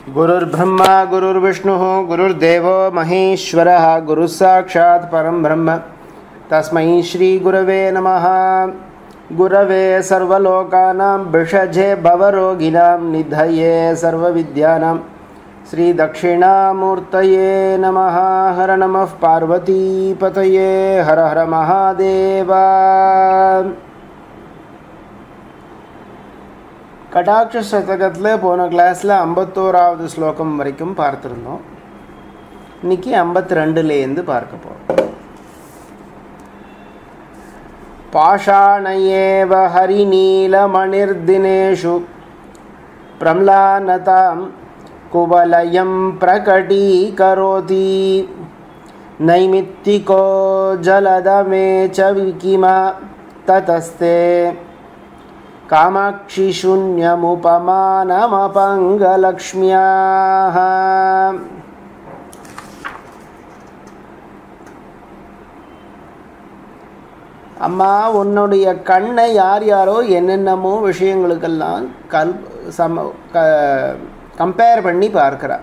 गुरुर्ब्रह्मा गुरुर्विष्णुः गुरुर्देवो महेश्वरः गुरुः साक्षात् परं ब्रह्म तस्मै श्रीगुरवे नमः गुरवे सर्वलोकानां विषजे भवरोगिणां निधये सर्वविद्यानां श्रीदक्षिणामूर्तये नमः हर नमः पार्वतीपतये हर हर महादेव கடாட்ச சதகத்தில் போன கிளாஸில் ஐம்பத்தோராவது ஸ்லோகம் வரைக்கும் பார்த்துருந்தோம் இன்னைக்கு ஐம்பத்தி ரெண்டுலேருந்து பார்க்க போகிறோம் பாஷாணயேவ ஹரிநீலமணிர்தினேஷு பிரம்லானதாம் குவலயம் பிரகடீகரோதி நைமித்திகோ ஜலதமே ச விகிமா ததஸ்தே कामाक्षि शून्यमुपमानमपङ्गलक्ष्म्याः அம்மா உன்னுடைய கண்ணை யார் யாரோ என்னென்னமோ விஷயங்களுக்கெல்லாம் கல் சம க கம்பேர் பண்ணி பார்க்குறா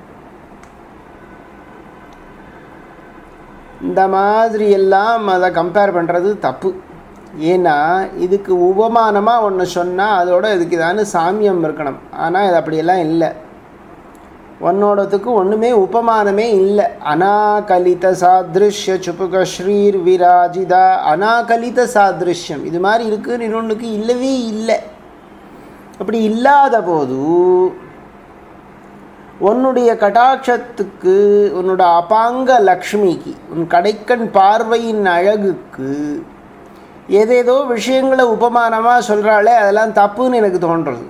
இந்த மாதிரி எல்லாம் அதை கம்பேர் பண்ணுறது தப்பு ஏன்னா இதுக்கு உபமானமாக ஒன்று சொன்னால் அதோட இதுக்கு ஏதானு சாமியம் இருக்கணும் ஆனால் இது அப்படியெல்லாம் இல்லை உன்னோடத்துக்கு ஒன்றுமே உபமானமே இல்லை அனாகலித சாதிருஷ்ய சுப்புக ஸ்ரீர் விராஜிதா அனாகலித சாதிருஷ்யம் இது மாதிரி இருக்குன்னு இன்னொன்றுக்கு இல்லவே இல்லை அப்படி இல்லாத போது உன்னுடைய கடாட்சத்துக்கு உன்னோட அபாங்க லக்ஷ்மிக்கு உன் கடைக்கண் பார்வையின் அழகுக்கு ஏதேதோ விஷயங்களை உபமானமாக சொல்கிறாளே அதெல்லாம் தப்புன்னு எனக்கு தோன்றுறது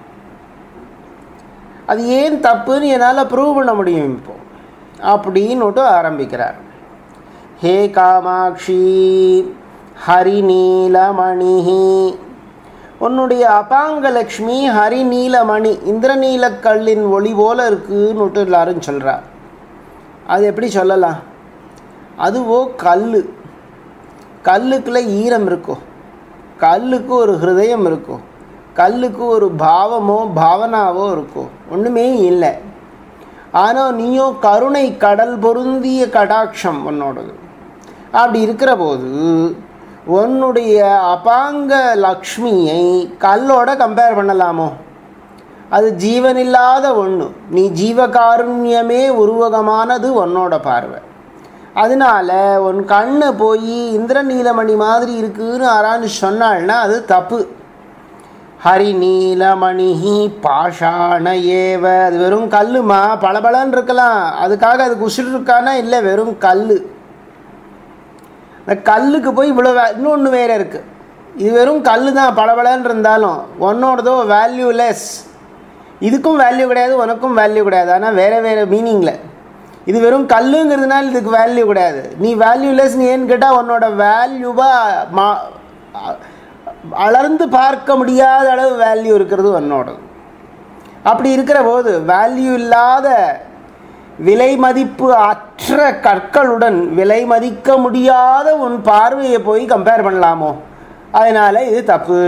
அது ஏன் தப்புன்னு என்னால் ப்ரூவ் பண்ண முடியும் இப்போ அப்படின்னுட்டு ஆரம்பிக்கிறார் ஹே காமாட்சி ஹரிநீலமணி உன்னுடைய அபாங்கலக்ஷ்மி ஹரிநீலமணி இந்திரநீலக்கல்லின் ஒளி போல இருக்குன்னுட்டு எல்லாரும் சொல்கிறா அது எப்படி சொல்லலாம் அதுவோ கல் கல்லுக்குள்ள ஈரம் இருக்கும் கல்லுக்கு ஒரு ஹிருதயம் இருக்கும் கல்லுக்கு ஒரு பாவமோ பாவனாவோ இருக்கும் ஒன்றுமே இல்லை ஆனால் நீயோ கருணை கடல் பொருந்திய கடாட்சம் உன்னோடது அப்படி இருக்கிற போது உன்னுடைய அபாங்க லக்ஷ்மியை கல்லோட கம்பேர் பண்ணலாமோ அது ஜீவனில்லாத ஒன்று நீ ஜீவகாருண்யமே உருவகமானது உன்னோட பார்வை அதனால உன் கண்ணு போய் இந்திரநீலமணி மாதிரி இருக்குன்னு யாரான்னு சொன்னாள்னா அது தப்பு ஹரிநீலமணி பாஷாண ஏவ அது வெறும் கல்லுமா பளபளன்னு இருக்கலாம் அதுக்காக அதுக்கு உசுறு இருக்கானா இல்லை வெறும் கல் இந்த கல்லுக்கு போய் இவ்வளோ இன்னொன்று வேற இருக்கு இது வெறும் கல் தான் பளபளன்னு இருந்தாலும் உன்னோடதோ வேல்யூலெஸ் இதுக்கும் வேல்யூ கிடையாது உனக்கும் வேல்யூ கிடையாது ஆனால் வேறு வேறு மீனிங்கில் இது வெறும் கல்லுங்கிறதுனால இதுக்கு வேல்யூ கிடையாது நீ வேல்யூலெஸ் நீ ஏன்னு கேட்டால் உன்னோட வேல்யூவாக மா அளர்ந்து பார்க்க முடியாத அளவு வேல்யூ இருக்கிறது உன்னோடது அப்படி இருக்கிற போது வேல்யூ இல்லாத விலை மதிப்பு அற்ற கற்களுடன் விலை மதிக்க முடியாத உன் பார்வையை போய் கம்பேர் பண்ணலாமோ அதனால் இது தப்பு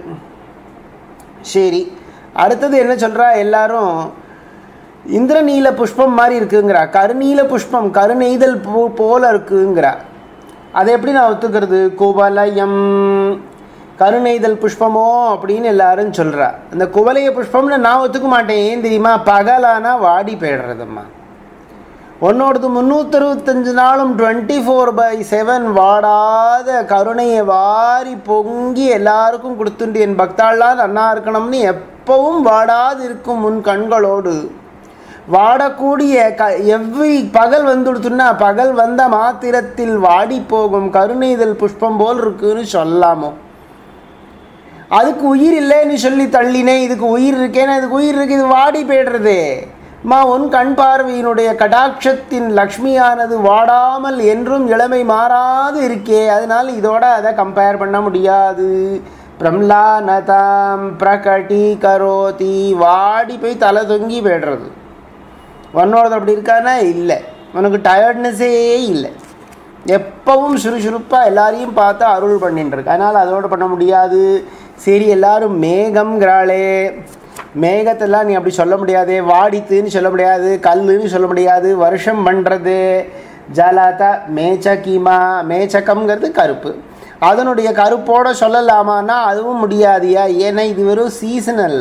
சரி அடுத்தது என்ன சொல்கிறா எல்லாரும் இந்திரநீல புஷ்பம் மாதிரி இருக்குங்கிறா கருநீல புஷ்பம் கருநெய்தல் பூ போல இருக்குங்கிறா அதை எப்படி நான் ஒத்துக்கிறது குவலயம் கருநெய்தல் புஷ்பமோ அப்படின்னு எல்லாரும் சொல்கிறா அந்த குவலைய புஷ்பம்னு நான் ஒத்துக்க மாட்டேன் ஏன் தெரியுமா பகலானா வாடி போயிடுறதும்மா உன்னோடது முந்நூற்றறுபத்தஞ்சு நாளும் டுவெண்ட்டி ஃபோர் பை செவன் வாடாத கருணையை வாரி பொங்கி எல்லாருக்கும் கொடுத்துட்டு என் பக்தாள்லாம் நன்னா இருக்கணும்னு எப்பவும் வாடாது இருக்கும் முன் கண்களோடு வாடக்கூடிய க எவ்வி பகல் வந்துடுத்துன்னா பகல் வந்த மாத்திரத்தில் வாடி போகும் கருணைதல் புஷ்பம் போல் இருக்குன்னு சொல்லாமோ அதுக்கு உயிர் இல்லைன்னு சொல்லி தள்ளினேன் இதுக்கு உயிர் இருக்கேன்னா இதுக்கு உயிர் இருக்கு இது வாடி போய்டுறது மா உன் கண் பார்வையினுடைய கடாட்சத்தின் லக்ஷ்மியானது வாடாமல் என்றும் இளமை மாறாது இருக்கே அதனால் இதோட அதை கம்பேர் பண்ண முடியாது பிரம்லானதாம் பிரகட்டி கரோதி வாடி போய் தலை தொங்கி போய்டுறது உன்னோடது அப்படி இருக்கானா இல்லை உனக்கு டயர்ட்னஸே இல்லை எப்பவும் சுறுசுறுப்பாக எல்லாரையும் பார்த்து அருள் பண்ணிட்டு இருக்கு அதனால் அதோட பண்ண முடியாது சரி எல்லாரும் மேகம்ங்கிறாளே மேகத்தெல்லாம் நீ அப்படி சொல்ல முடியாது வாடித்துன்னு சொல்ல முடியாது கல்லுன்னு சொல்ல முடியாது வருஷம் பண்ணுறது ஜலத மேச்சகிமா மேச்சகம்ங்கிறது கருப்பு அதனுடைய கருப்போட சொல்லலாமான்னா அதுவும் முடியாதியா ஏன்னா இது வெறும் சீசனல்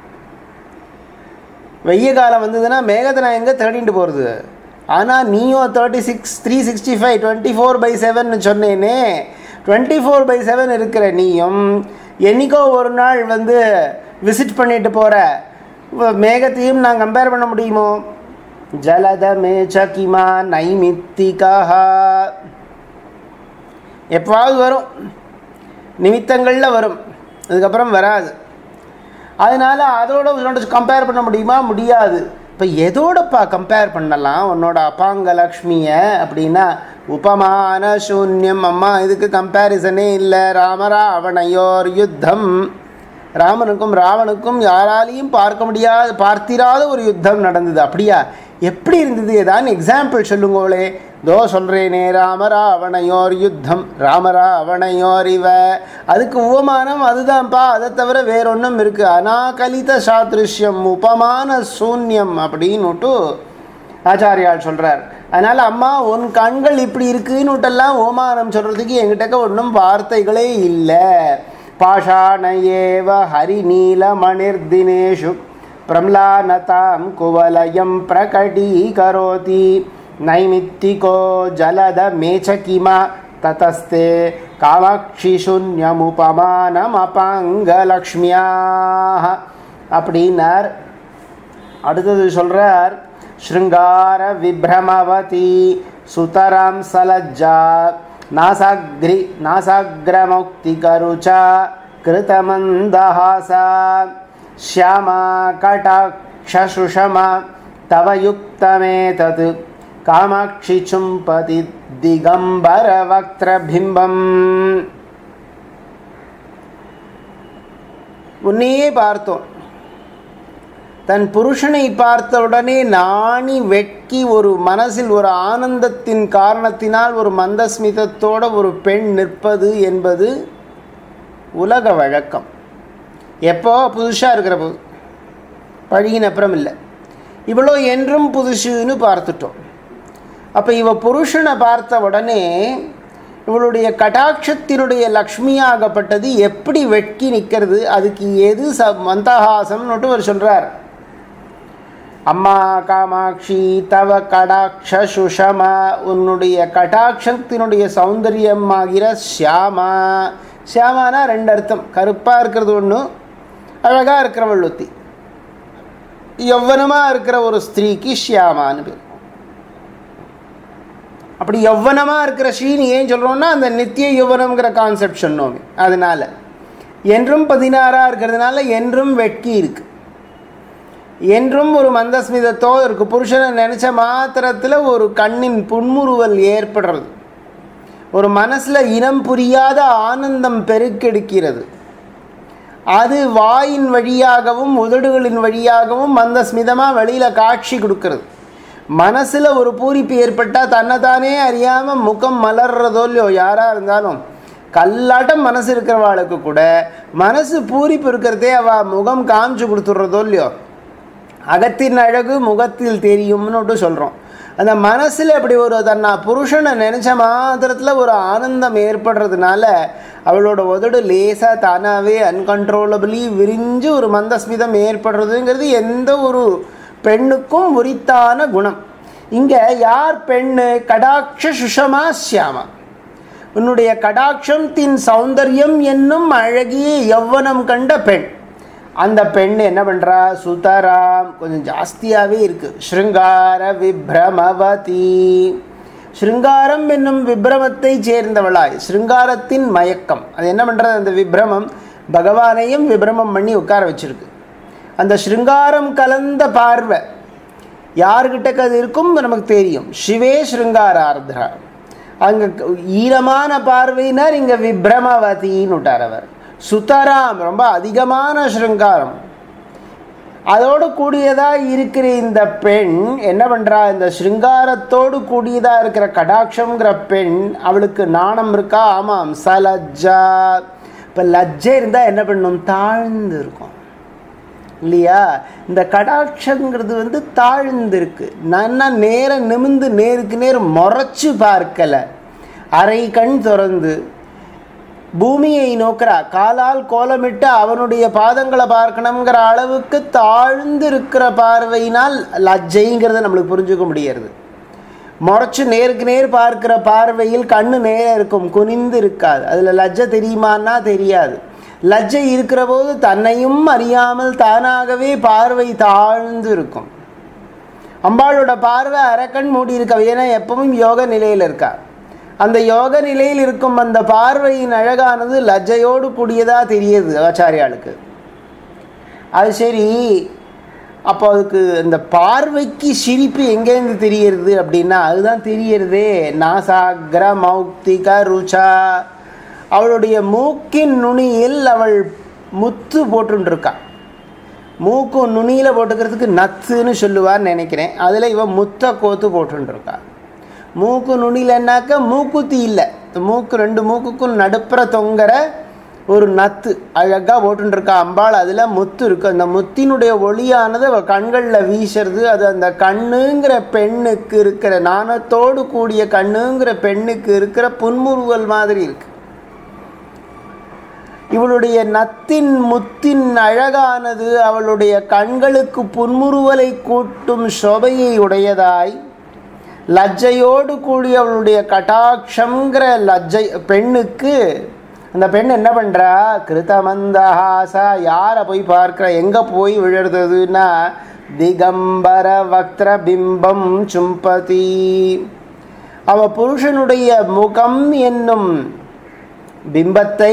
வெய்ய காலம் வந்ததுன்னா மேகத்தை நான் எங்கே தேடிட்டு போகிறது ஆனால் நீயும் thirty six three sixty five twenty four by seven சொன்னேனே டுவெண்ட்டி ஃபோர் பை செவன் இருக்கிற நீயும் என்னைக்கோ ஒரு நாள் வந்து விசிட் பண்ணிட்டு போகிற மேகத்தையும் நான் கம்பேர் பண்ண முடியுமோ ஜலத மேச்சகிமா நைமித்திகா எப்போவாவது வரும் நிமித்தங்களில் வரும் அதுக்கப்புறம் வராது அதனால் அதோட கம்பேர் பண்ண முடியுமா முடியாது இப்போ எதோடப்பா கம்பேர் பண்ணலாம் உன்னோட அப்பாங்க லக்ஷ்மியை அப்படின்னா உபமான சூன்யம் அம்மா இதுக்கு கம்பேரிசனே இல்லை ராமராவணையோர் யுத்தம் ராமனுக்கும் ராவனுக்கும் யாராலையும் பார்க்க முடியாத பார்த்திராத ஒரு யுத்தம் நடந்தது அப்படியா எப்படி இருந்தது ஏதாவது எக்ஸாம்பிள் சொல்லுங்களே தோ சொல்கிறேனே ராமராவணையோர் யுத்தம் ராமராவணையோர் இவ அதுக்கு உபமானம் அதுதான்ப்பா அதை தவிர வேறொன்றும் இருக்குது அனாகலித சாதிருஷ்யம் உபமான சூன்யம் அப்படின்னுட்டு ஆச்சாரியால் சொல்கிறார் அதனால் அம்மா உன் கண்கள் இப்படி இருக்குன்னுட்டெல்லாம் ஓமானம் சொல்கிறதுக்கு எங்கிட்டக்க ஒன்றும் வார்த்தைகளே இல்லை பாஷாணயேவ ஹரிநீலமணிர்தினேஷு பிரம்லானதாம் குவலயம் பிரகடீகரோதி நைமித்திகோ ஜலத மேச்சகிமா ததஸ்தே காமாட்சி சூன்யமுபமானம் அபாங்கலக்ஷ்மியா அப்படின்னார் அடுத்தது சொல்கிறார் ஸ்ருங்கார விப்ரமவதி சுதராம் சலஜ்ஜா நாசாக்ரி நாசாகிரமுக்திகருச்சா கிருதமந்தஹாசா श्यामा कटाक्षशुषमा तव युक्तमेतत् कामाक्षि चुम्पति दिगम्बरवक्त्रबिम्बम् உன்னையே பார்த்தோம் தன் புருஷனை பார்த்தவுடனே நாணி வெட்கி ஒரு மனசில் ஒரு ஆனந்தத்தின் காரணத்தினால் ஒரு மந்தஸ்மிதத்தோட ஒரு பெண் நிற்பது என்பது உலக வழக்கம் எப்போ புதுசாக இருக்கிற போது பழகின அப்புறம் இல்லை இவ்வளோ என்றும் புதுசுன்னு பார்த்துட்டோம் அப்போ இவ புருஷனை பார்த்த உடனே இவளுடைய கடாட்சத்தினுடைய லக்ஷ்மியாகப்பட்டது எப்படி வெட்கி நிற்கிறது அதுக்கு எது ச மந்தஹாசம்னுட்டு அவர் சொல்கிறார் அம்மா காமாட்சி தவ கடாட்ச சுஷமா உன்னுடைய கடாட்சத்தினுடைய சௌந்தரியம் ஆகிற ஷியாமா ஷியாமானா ரெண்டு அர்த்தம் கருப்பாக இருக்கிறது ஒன்று அழகாக இருக்கிறவள் ஒத்தி யௌவனமாக இருக்கிற ஒரு ஸ்திரீக்கு ஷியாமான்னு பேர் அப்படி யௌவனமாக இருக்கிற ஸ்ரீன்னு ஏன் சொல்கிறோம்னா அந்த நித்திய யௌவனம்ங்கிற கான்செப்ட் சொன்னோமே அதனால் என்றும் பதினாறாக இருக்கிறதுனால என்றும் வெட்கி இருக்கு என்றும் ஒரு மந்தஸ்மிதத்தோ இருக்கு புருஷனை நினச்ச மாத்திரத்தில் ஒரு கண்ணின் புன்முறுவல் ஏற்படுறது ஒரு மனசில் இனம் புரியாத ஆனந்தம் பெருக்கெடுக்கிறது அது வாயின் வழியாகவும் உதடுகளின் வழியாகவும் அந்த ஸ்மிதமாக வெளியில் காட்சி கொடுக்கறது மனசில் ஒரு பூரிப்பு ஏற்பட்டால் தன்னைத்தானே அறியாமல் முகம் மலர்றதோ இல்லையோ யாராக இருந்தாலும் கல்லாட்டம் மனசு இருக்கிறவாளுக்கு கூட மனசு பூரிப்பு இருக்கிறதே அவள் முகம் காமிச்சு கொடுத்துட்றதோ இல்லையோ அகத்தின் அழகு முகத்தில் தெரியும்னுட்டு சொல்கிறோம் அந்த மனசில் அப்படி ஒரு தன்னை புருஷனை நினச்ச மாத்திரத்தில் ஒரு ஆனந்தம் ஏற்படுறதுனால அவளோட உதடு லேசாக தானாகவே அன்கன்ட்ரோலபிளி விரிஞ்சு ஒரு மந்தஸ்மிதம் ஏற்படுறதுங்கிறது எந்த ஒரு பெண்ணுக்கும் உரித்தான குணம் இங்கே யார் பெண்ணு கடாட்ச சுஷமா சியாமா உன்னுடைய கடாட்சத்தின் சௌந்தர்யம் என்னும் அழகிய யௌவனம் கண்ட பெண் அந்த பெண் என்ன பண்ணுறா சுதராம் கொஞ்சம் ஜாஸ்தியாகவே இருக்குது ஸ்ருங்கார விப்ரமவதி ஸ்ருங்காரம் என்னும் விப்ரமத்தை சேர்ந்தவளாய் ஸ்ருங்காரத்தின் மயக்கம் அது என்ன பண்ணுறது அந்த விப்ரமம் பகவானையும் விப்ரமம் பண்ணி உட்கார வச்சிருக்கு அந்த ஸ்ருங்காரம் கலந்த பார்வை யார்கிட்ட அது இருக்கும் நமக்கு தெரியும் சிவே ஸ்ருங்காரார்தரா அங்கே ஈரமான பார்வையினர் இங்கே விப்ரமவதின்னு விட்டார் அவர் சுத்தராம் ரொம்ப அதிகமான ஸ்ருங்காரம் அதோடு கூடியதாக இருக்கிற இந்த பெண் என்ன பண்ணுறா இந்த ஸ்ருங்காரத்தோடு கூடியதாக இருக்கிற கடாட்சங்கிற பெண் அவளுக்கு நாணம் இருக்கா ஆமாம் சலஜ்ஜா இப்போ லஜ்ஜை இருந்தால் என்ன பண்ணும் தாழ்ந்து இருக்கும் இல்லையா இந்த கடாட்சங்கிறது வந்து தாழ்ந்திருக்கு நான் நேர நிமிந்து நேருக்கு நேர் முறைச்சு பார்க்கல அரை கண் திறந்து பூமியை நோக்கிறா காலால் கோலமிட்டு அவனுடைய பாதங்களை பார்க்கணுங்கிற அளவுக்கு தாழ்ந்து இருக்கிற பார்வையினால் லஜ்ஜைங்கிறத நம்மளுக்கு புரிஞ்சுக்க முடியாது முறைச்சு நேருக்கு நேர் பார்க்கிற பார்வையில் கண்ணு நேரம் இருக்கும் குனிந்து இருக்காது அதில் லஜ்ஜை தெரியுமான்னா தெரியாது லஜ்ஜை இருக்கிற போது தன்னையும் அறியாமல் தானாகவே பார்வை தாழ்ந்து இருக்கும் அம்பாளோட பார்வை அரைக்கண் மூடி இருக்க ஏன்னா எப்பவும் யோக நிலையில் இருக்கா அந்த யோக நிலையில் இருக்கும் அந்த பார்வையின் அழகானது லஜ்ஜையோடு கூடியதாக தெரியுது ஆச்சாரியாளுக்கு அது சரி அப்போ அதுக்கு இந்த பார்வைக்கு சிரிப்பு எங்கேருந்து தெரியறது அப்படின்னா அதுதான் தெரியறதே நாசாகிர மௌக்திக ருச்சா அவளுடைய மூக்கின் நுனியில் அவள் முத்து போட்டுருக்கா மூக்கு நுனியில் போட்டுக்கிறதுக்கு நத்துன்னு சொல்லுவான்னு நினைக்கிறேன் அதில் இவன் முத்தை கோத்து போட்டுருக்கா மூக்கு நுனிலன்னாக்கா மூக்குத்தி இல்லை மூக்கு ரெண்டு மூக்குக்கும் நடுப்புற தொங்குற ஒரு நத்து அழகாக போட்டுருக்கா அம்பாள் அதில் முத்து இருக்குது அந்த முத்தினுடைய ஒளியானது அவள் கண்களில் வீசுறது அது அந்த கண்ணுங்கிற பெண்ணுக்கு இருக்கிற நாணத்தோடு கூடிய கண்ணுங்கிற பெண்ணுக்கு இருக்கிற புன்முறுவல் மாதிரி இருக்கு இவளுடைய நத்தின் முத்தின் அழகானது அவளுடைய கண்களுக்கு புன்முறுவலை கூட்டும் சோபையை உடையதாய் லஜ்ஜையோடு கூடிய அவளுடைய கட்டாட்சங்கிற லஜ்ஜை பெண்ணுக்கு அந்த பெண் என்ன பண்ணுறா கிருதமந்தஹாசா யாரை போய் பார்க்குற எங்கே போய் விழுறதுன்னா திகம்பர வக்ர பிம்பம் சும்பதி அவ புருஷனுடைய முகம் என்னும் பிம்பத்தை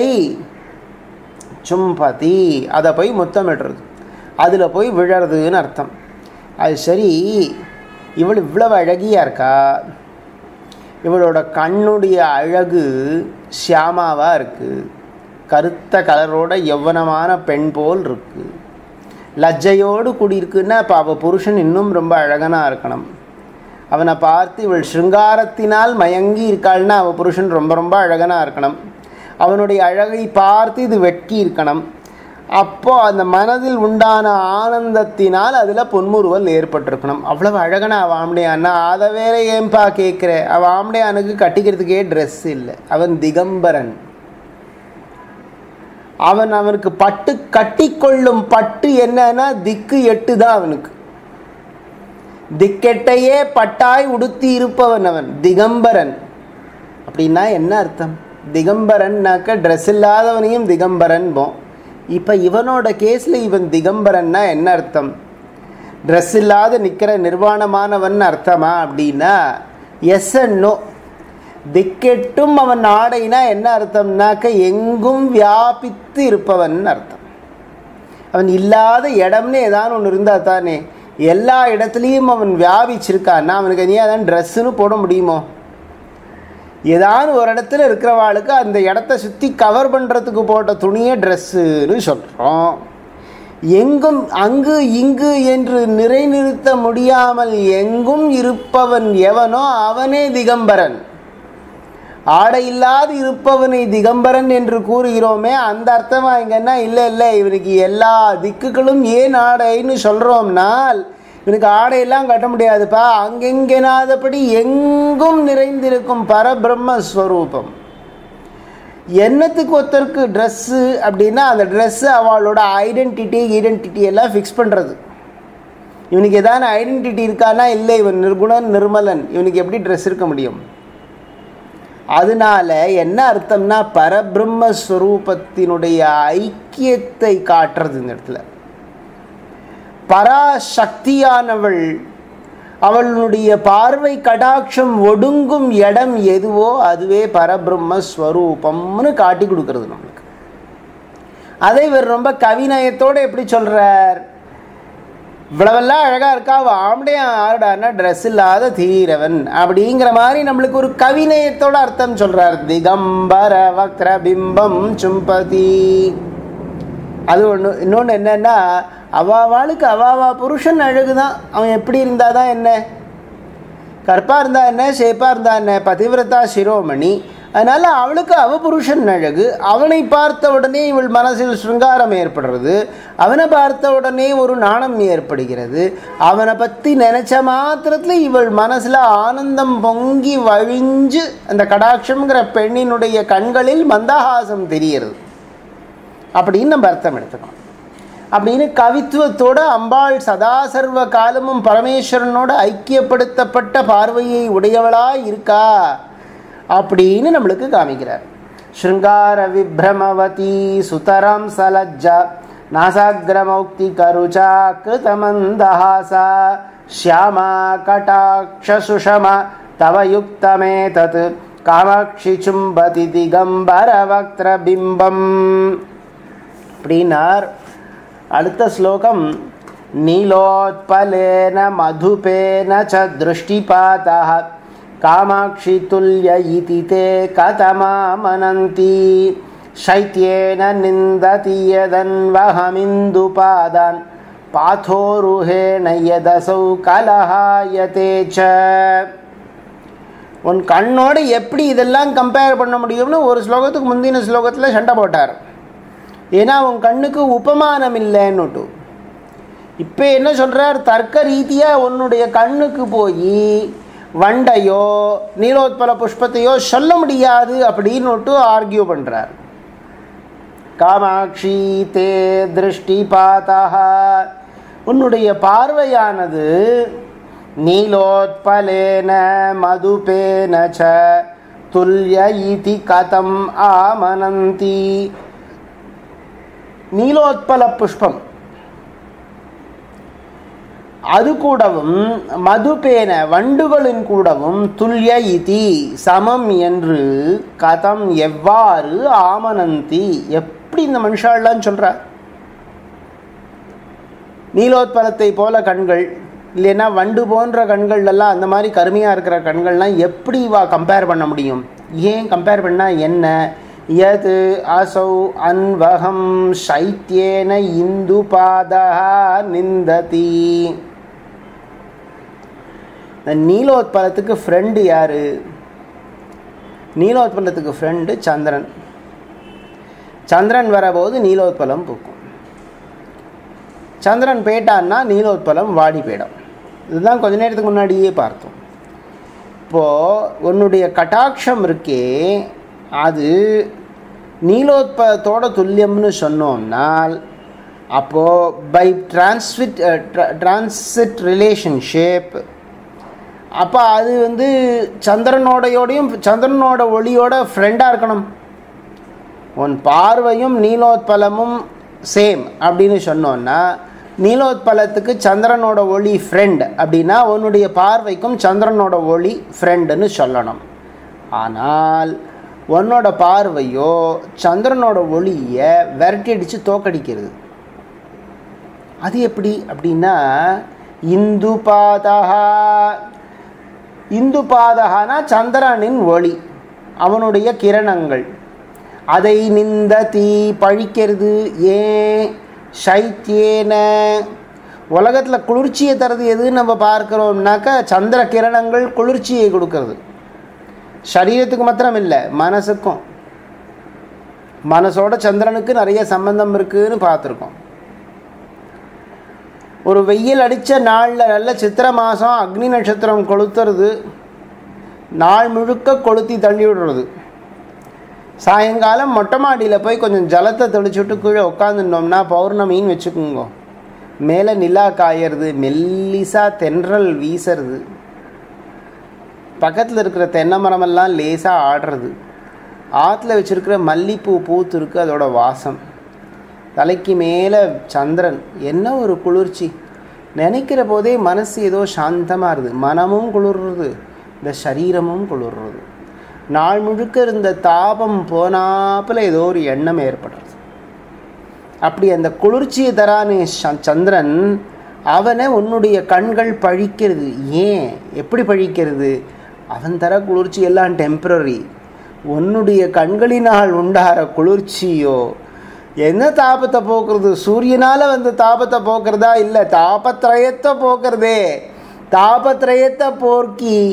சும்பதி அதை போய் முத்தமிடுறது அதில் போய் விழறதுன்னு அர்த்தம் அது சரி இவள் இவ்வளவு அழகியா இருக்கா இவளோட கண்ணுடைய அழகு ஷியாமாவாக இருக்குது கருத்த கலரோட யௌவனமான பெண் போல் இருக்குது லஜ்ஜையோடு கூடியிருக்குன்னா இப்போ அவள் புருஷன் இன்னும் ரொம்ப அழகனாக இருக்கணும் அவனை பார்த்து இவள் சிருங்காரத்தினால் மயங்கி இருக்காள்னா அவள் புருஷன் ரொம்ப ரொம்ப அழகனாக இருக்கணும் அவனுடைய அழகை பார்த்து இது வெட்கி இருக்கணும் அப்போ அந்த மனதில் உண்டான ஆனந்தத்தினால் அதில் பொன்முறுவல் ஏற்பட்டிருக்கணும் அவ்வளவு அழகனா அவன் ஆம்படையான்னா அதை வேற ஏன்பா கேட்குற அவன் ஆம்படையானுக்கு கட்டிக்கிறதுக்கே ட்ரெஸ் இல்லை அவன் திகம்பரன் அவன் அவனுக்கு பட்டு கட்டிக்கொள்ளும் பட்டு என்னன்னா திக்கு எட்டு தான் அவனுக்கு திக்கெட்டையே பட்டாய் உடுத்தி இருப்பவன் அவன் திகம்பரன் அப்படின்னா என்ன அர்த்தம் திகம்பரன்னாக்க ட்ரெஸ் இல்லாதவனையும் திகம்பரன் போம் இப்போ இவனோட கேஸில் இவன் திகம்பரன்னா என்ன அர்த்தம் ட்ரெஸ் இல்லாத நிற்கிற நிர்வாணமானவன் அர்த்தமா அப்படின்னா எஸ் நோ திக்கெட்டும் அவன் ஆடைனா என்ன அர்த்தம்னாக்க எங்கும் வியாபித்து இருப்பவன் அர்த்தம் அவன் இல்லாத இடம்னு ஏதாவது ஒன்று இருந்தால் தானே எல்லா இடத்துலையும் அவன் வியாபிச்சிருக்கான்னா அவனுக்கு நீ அதான் ட்ரெஸ்ஸுன்னு போட முடியுமோ ஏதாவது ஒரு இடத்துல இருக்கிறவாளுக்கு அந்த இடத்த சுற்றி கவர் பண்ணுறதுக்கு போட்ட துணியை ட்ரெஸ்ஸுன்னு சொல்கிறோம் எங்கும் அங்கு இங்கு என்று நிறைநிறுத்த முடியாமல் எங்கும் இருப்பவன் எவனோ அவனே திகம்பரன் ஆடை இல்லாது இருப்பவனை திகம்பரன் என்று கூறுகிறோமே அந்த அர்த்தமா இங்கன்னா இல்லை இல்லை இவனுக்கு எல்லா திக்குகளும் ஏன் ஆடைன்னு சொல்கிறோம்னால் இவனுக்கு ஆடையெல்லாம் கட்ட முடியாதுப்பா அங்கெங்கெனாதபடி எங்கும் நிறைந்திருக்கும் பரபிரம்மஸ்வரூபம் என்னத்துக்கு ஒருத்தருக்கு ட்ரெஸ்ஸு அப்படின்னா அந்த ட்ரெஸ்ஸு அவளோட ஐடென்டிட்டி ஐடென்டிட்டி எல்லாம் ஃபிக்ஸ் பண்ணுறது இவனுக்கு ஏதாவது ஐடென்டிட்டி இருக்கானா இல்லை இவன் நிர்குணன் நிர்மலன் இவனுக்கு எப்படி ட்ரெஸ் இருக்க முடியும் அதனால என்ன அர்த்தம்னா பரபிரம்மஸ்வரூபத்தினுடைய ஐக்கியத்தை காட்டுறது இந்த இடத்துல பராசக்தியானவள் அவளுடைய பார்வை கடாட்சம் ஒடுங்கும் இடம் எதுவோ அதுவே பரபிரம்மஸ்வரூபம்னு காட்டி கொடுக்கறது நம்மளுக்கு அதை இவர் ரொம்ப கவிநயத்தோடு எப்படி சொல்கிறார் இவ்வளவெல்லாம் அழகாக இருக்கா அவள் ஆம்படையா ஆடானா ட்ரெஸ் இல்லாத தீரவன் அப்படிங்கிற மாதிரி நம்மளுக்கு ஒரு கவிநயத்தோட அர்த்தம் சொல்கிறார் திகம்பர வக்ர பிம்பம் சும்பதி அது ஒன்று இன்னொன்று என்னென்னா அவாவாளுக்கு அவாவா புருஷன் அழகு தான் அவன் எப்படி இருந்தால் தான் என்ன கற்பாக இருந்தால் என்ன ஷேப்பாக இருந்தால் என்ன பதிவிரதா சிரோமணி அதனால் அவளுக்கு அவ புருஷன் அழகு அவனை பார்த்த உடனே இவள் மனசில் சிருங்காரம் ஏற்படுறது அவனை பார்த்த உடனே ஒரு நாணம் ஏற்படுகிறது அவனை பற்றி நினச்ச மாத்திரத்தில் இவள் மனசில் ஆனந்தம் பொங்கி வழிஞ்சு அந்த கடாட்சம்ங்கிற பெண்ணினுடைய கண்களில் மந்தஹாசம் தெரிகிறது அப்படின்னு நம்ம அர்த்தம் எடுத்துக்கணும் அப்படின்னு கவித்துவத்தோட அம்பாள் சதா சர்வ காலமும் பரமேஸ்வரனோட ஐக்கியப்படுத்தப்பட்ட பார்வையை உடையவளாய் இருக்கா அப்படின்னு நம்மளுக்கு காமிக்கிறார் ஸ்ருங்கார விப்ரமவதி சுதரம் சலஜ்ஜா நாசாகிரமௌக்தி கருச்சா கிருதமந்தஹாசா ஷியாமா கட்டாட்ச சுஷமா தவ யுக்தமே தத் காமாட்சி சும்பதி திகம்பர வக்திர பிம்பம் அப்படின்னார் அடுத்த ஸ்லோகம் நீலோத்பலேன மதுபேன ச திருஷ்டிபாதா காமாட்சி துல்ய இதி தே கதமாமனந்தி शैत्येन निन्दति यदन्वहमिन्दुपादान् पाथोरुहेण यदसौ कलहायते च உன் கண்ணோடு எப்படி இதெல்லாம் கம்பேர் பண்ண முடியும்னு ஒரு ஸ்லோகத்துக்கு முந்தின ஸ்லோகத்தில் சண்டை போட்டார் ஏன்னா உன் கண்ணுக்கு உபமானம் இல்லைன்னுட்டு இப்போ என்ன சொல்கிறார் தர்க்க ரீதியாக உன்னுடைய கண்ணுக்கு போய் வண்டையோ நீலோத்பல புஷ்பத்தையோ சொல்ல முடியாது அப்படின்னுட்டு ஆர்கியூ பண்ணுறார் காமாட்சி தே திருஷ்டி பார்த்தா உன்னுடைய பார்வையானது நீலோத்பலேன மதுபேன ச துல்ய இதி கதம் ஆமனந்தி நீலோத்பல புஷ்பம் அது கூடவும் மதுபேன வண்டுகளின் கூடவும் துல்ய இதி சமம் என்று கதம் எவ்வாறு ஆமனந்தி எப்படி இந்த மனுஷாலாம் சொல்கிறார் நீலோத்பலத்தை போல கண்கள் இல்லைன்னா வண்டு போன்ற கண்கள் எல்லாம் அந்த மாதிரி கருமையாக இருக்கிற கண்கள்லாம் எப்படி வா கம்பேர் பண்ண முடியும் ஏன் கம்பேர் பண்ணால் என்ன யது அசௌ அன்வகம் சைத்தியேன இந்து பாதா நிந்ததி இந்த நீலோத்பலத்துக்கு ஃப்ரெண்டு யார் நீலோத்பலத்துக்கு ஃப்ரெண்டு சந்திரன் சந்திரன் வரபோது நீலோத்பலம் பூக்கும் சந்திரன் போயிட்டான்னா நீலோத்பலம் வாடி போயிடும் இதுதான் கொஞ்ச நேரத்துக்கு முன்னாடியே பார்த்தோம் இப்போது உன்னுடைய கட்டாட்சம் இருக்கே அது நீலோத்பலத்தோட துல்லியம்னு சொன்னோம்னால் அப்போது பை டிரான்ஸ்விட் டிரான்சிட் ரிலேஷன்ஷிப் அப்போ அது வந்து சந்திரனோடையோடையும் சந்திரனோட ஒளியோட ஃப்ரெண்டாக இருக்கணும் உன் பார்வையும் நீலோத்பலமும் சேம் அப்படின்னு சொன்னோன்னா நீலோத்பலத்துக்கு சந்திரனோட ஒளி ஃப்ரெண்ட் அப்படின்னா உன்னுடைய பார்வைக்கும் சந்திரனோட ஒளி ஃப்ரெண்டுன்னு சொல்லணும் ஆனால் உன்னோட பார்வையோ சந்திரனோட ஒளியை விரட்டி அடித்து தோக்கடிக்கிறது அது எப்படி அப்படின்னா இந்து பாதா இந்து பாதகானா சந்திரனின் ஒளி அவனுடைய கிரணங்கள் அதை நிந்த தீ பழிக்கிறது ஏன் சைத்தியேன உலகத்தில் குளிர்ச்சியை தரது எதுன்னு நம்ம பார்க்குறோம்னாக்கா சந்திர கிரணங்கள் குளிர்ச்சியை கொடுக்கறது சரீரத்துக்கு மாத்திரம் இல்லை மனசுக்கும் மனசோட சந்திரனுக்கு நிறைய சம்பந்தம் இருக்குதுன்னு பார்த்துருக்கோம் ஒரு வெயில் அடித்த நாளில் நல்ல சித்திரை மாதம் அக்னி நட்சத்திரம் கொளுத்துறது நாள் முழுக்க கொளுத்தி தள்ளி விடுறது சாயங்காலம் மொட்டை மாடியில் போய் கொஞ்சம் ஜலத்தை தெளிச்சுட்டு கீழே உட்காந்துட்டோம்னா பௌர்ணமின்னு வச்சுக்கோங்க மேலே நிலா காயறது மெல்லிசாக தென்றல் வீசுறது பக்கத்தில் இருக்கிற தென்னை மரமெல்லாம் லேசாக ஆடுறது ஆற்றுல வச்சுருக்கிற மல்லிப்பூ பூத்து இருக்குது அதோட வாசம் தலைக்கு மேலே சந்திரன் என்ன ஒரு குளிர்ச்சி நினைக்கிற போதே மனசு ஏதோ சாந்தமாக இருக்குது மனமும் குளிர்றது இந்த சரீரமும் குளிர்றது நாள் முழுக்க இருந்த தாபம் போனாப்பில் ஏதோ ஒரு எண்ணம் ஏற்படுறது அப்படி அந்த குளிர்ச்சியை தரானே சந்திரன் அவனை உன்னுடைய கண்கள் பழிக்கிறது ஏன் எப்படி பழிக்கிறது அவன் தர குளிர்ச்சி எல்லாம் டெம்பரரி உன்னுடைய கண்களினால் உண்டாகிற குளிர்ச்சியோ என்ன தாபத்தை போக்குறது சூரியனால் வந்து தாபத்தை போக்குறதா இல்லை தாபத்திரயத்தை போக்குறதே தாபத்திரயத்தை போக்கி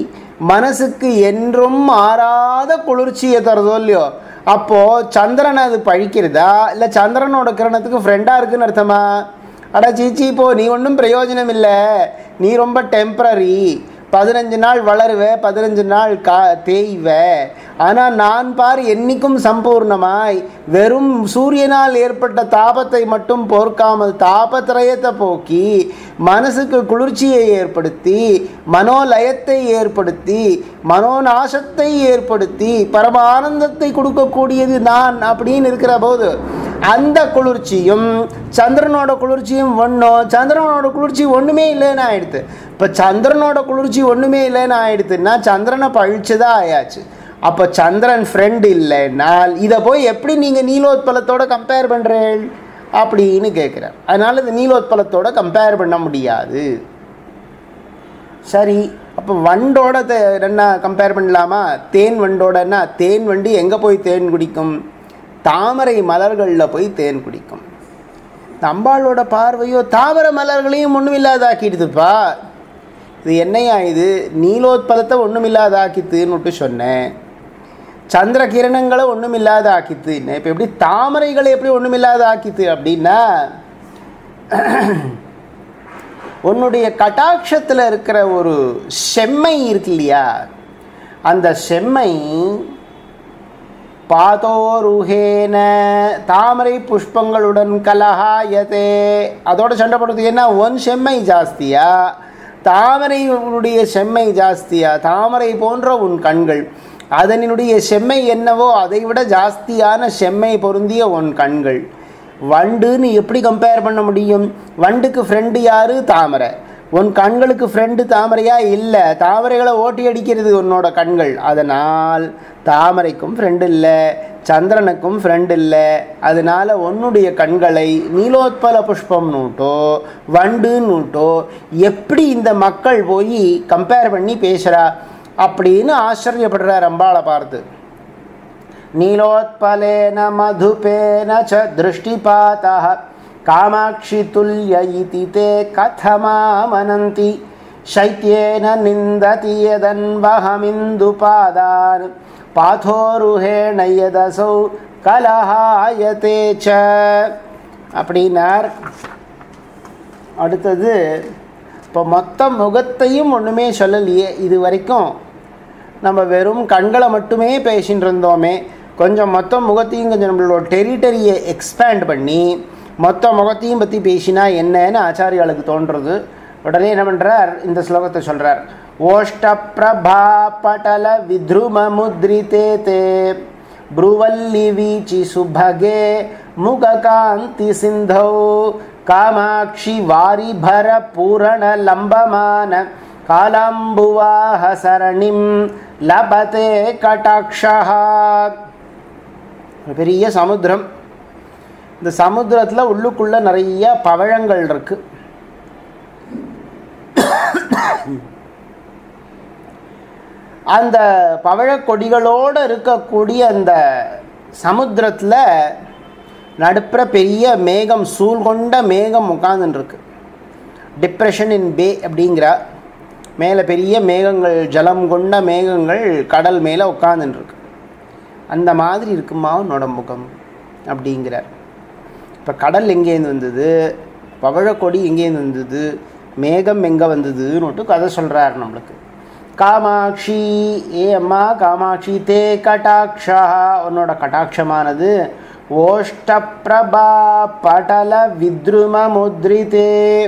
மனசுக்கு என்றும் மாறாத குளிர்ச்சியை தருதோ இல்லையோ அப்போ சந்திரனை அது பழிக்கிறதா இல்லை சந்திரனோட கிரணத்துக்கு ஃப்ரெண்டாக இருக்குன்னு அர்த்தமா அட சீச்சி போ நீ ஒன்றும் பிரயோஜனம் இல்லை நீ ரொம்ப டெம்பரரி பதினஞ்சு நாள் வளருவ பதினஞ்சு நாள் கா தேய்வ ஆனால் நான் பார் என்னைக்கும் சம்பூர்ணமாய் வெறும் சூரியனால் ஏற்பட்ட தாபத்தை மட்டும் போர்க்காமல் தாபத்திரயத்தை போக்கி மனசுக்கு குளிர்ச்சியை ஏற்படுத்தி மனோலயத்தை ஏற்படுத்தி மனோநாசத்தை ஏற்படுத்தி பரம ஆனந்தத்தை கொடுக்கக்கூடியது நான் அப்படின்னு இருக்கிற போது அந்த குளிர்ச்சியும் சந்திரனோட குளிர்ச்சியும் ஒன்றும் சந்திரனோட குளிர்ச்சி ஒன்றுமே இல்லைன்னு ஆயிடுது இப்போ சந்திரனோட குளிர்ச்சி ஒன்றுமே இல்லைன்னு ஆயிடுதுன்னா சந்திரனை பழிச்சுதான் ஆயாச்சு அப்போ சந்திரன் ஃப்ரெண்ட் இல்லைனால் இதை போய் எப்படி நீங்கள் நீலோத்பலத்தோட கம்பேர் பண்ணுறேன் அப்படின்னு கேட்குறேன் அதனால் இந்த நீலோத்பலத்தோட கம்பேர் பண்ண முடியாது சரி அப்போ வண்டோட தே- என்ன கம்பேர் பண்ணலாமா தேன் வண்டோடன்னா தேன் வண்டி எங்கே போய் தேன் குடிக்கும் தாமரை மலர்களில் போய் தேன் குடிக்கும் இந்த அம்பாளோட பார்வையோ தாமரை மலர்களையும் ஒன்றும் இல்லாதாக்கிடுதுப்பா இது என்னையா இது நீலோத்பலத்தை ஒன்றும் இல்லாதாக்கித்துன்னு சொன்னேன் சந்திர கிரணங்களை ஒன்றும் இல்லாத ஆக்கித்து இப்போ எப்படி தாமரைகளை எப்படி ஒன்றும் இல்லாத ஆக்கித்து அப்படின்னா உன்னுடைய கட்டாட்சத்தில் இருக்கிற ஒரு செம்மை இருக்கு இல்லையா அந்த செம்மை பாதோருஹேன தாமரை புஷ்பங்களுடன் கலஹாயதே அதோட சண்டை போடுறது என்ன ஒன் செம்மை ஜாஸ்தியா தாமரையுடைய செம்மை ஜாஸ்தியா தாமரை போன்ற உன் கண்கள் அதனுடைய செம்மை என்னவோ அதை விட ஜாஸ்தியான செம்மை பொருந்திய உன் கண்கள் வண்டுன்னு எப்படி கம்பேர் பண்ண முடியும் வண்டுக்கு ஃப்ரெண்டு யாரு தாமரை உன் கண்களுக்கு ஃப்ரெண்டு தாமரையா இல்லை தாமரைகளை ஓட்டி அடிக்கிறது உன்னோட கண்கள் அதனால் தாமரைக்கும் ஃப்ரெண்டு இல்லை சந்திரனுக்கும் ஃப்ரெண்டு இல்லை அதனால உன்னுடைய கண்களை நீலோத்பல புஷ்பம் நூட்டோ வண்டு நூட்டோ எப்படி இந்த மக்கள் போய் கம்பேர் பண்ணி பேசுகிறா அப்படின்னு ஆச்சரியப்படுறார் அம்பாளை பார்த்து नीलोत्पलेन मधुपेन च दृष्टिपातः कामाक्षि तुल्य इति ते कथमामनन्ति शैत्येन निन्दति यदन्वहमिन्दुपादान् पाथोरुहेण यदसौ कलहायते च அப்படின்னார் அடுத்தது இப்போ மொத்த முகத்தையும் ஒன்றுமே சொல்லலையே இது வரைக்கும் நம்ம வெறும் கண்களை மட்டுமே பேசின்னு இருந்தோமே கொஞ்சம் மொத்த முகத்தையும் கொஞ்சம் நம்மளோட டெரிட்டரியை எக்ஸ்பேண்ட் பண்ணி மொத்த முகத்தையும் பற்றி பேசினா என்னன்னு ஆச்சாரியாளுக்கு தோன்றுறது உடனே என்ன பண்ணுறார் இந்த ஸ்லோகத்தை சொல்கிறார் ஓஷ்டப்பிரபா பட்டல வித்ரும முத்ரிதே தே ब्रुवल्लि वीचि सुभगे मुगकान्ति सिन्धौ कामाक्षि वारिभर पूरणलम्बमान कालाम्बुवाह सरणिं लभते कटाक्षः ஒரு பெரிய சமுத்திரம் இந்த சமுத்திரத்தில் உள்ளுக்குள்ளே நிறைய பவழங்கள் இருக்கு அந்த பவழக் கொடிகளோடு இருக்கக்கூடிய அந்த சமுத்திரத்தில் நடுப்புற பெரிய மேகம் சூழ் கொண்ட மேகம் உட்காந்துருக்கு டிப்ரெஷன் இன் பே அப்படிங்கிறா மேலே பெரிய மேகங்கள் ஜலம் கொண்ட மேகங்கள் கடல் மேலே உட்காந்துருக்கு அந்த மாதிரி இருக்குமா உன்னோட முகம் அப்படிங்கிறார் இப்போ கடல் எங்கேருந்து வந்தது பவழக்கொடி எங்கேருந்து வந்தது மேகம் எங்கே வந்ததுன்னு கதை சொல்கிறார் நம்மளுக்கு காமாட்சி ஏ அம்மா காமாட்சி தே கட்டாட்சா உன்னோட கட்டாட்சமானது ஓஷ்டப்பிரபா படல வித்ரும முத்ரிதே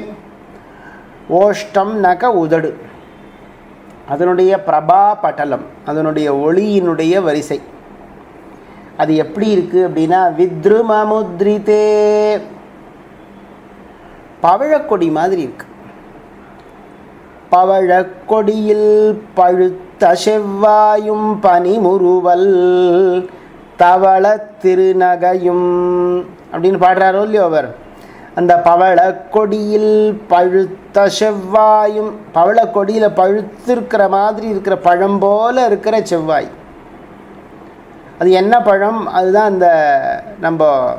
ஓஷ்டம் நக உதடு அதனுடைய பிரபா பட்டலம் அதனுடைய ஒளியினுடைய வரிசை அது எப்படி இருக்கு அப்படின்னா வித்ரும முத்ரிதே பவழக்கொடி மாதிரி இருக்கு பவழக்கொடியில் பழுத்த செவ்வாயும் பனிமுறுவல் தவள திருநகையும் அப்படின்னு பாடுறாரோ இல்லையோ அவர் அந்த பவளக்கொடியில் பழுத்த செவ்வாயும் பவளக்கொடியில் பழுத்திருக்கிற மாதிரி இருக்கிற பழம் போல இருக்கிற செவ்வாய் அது என்ன பழம் அதுதான் அந்த நம்ம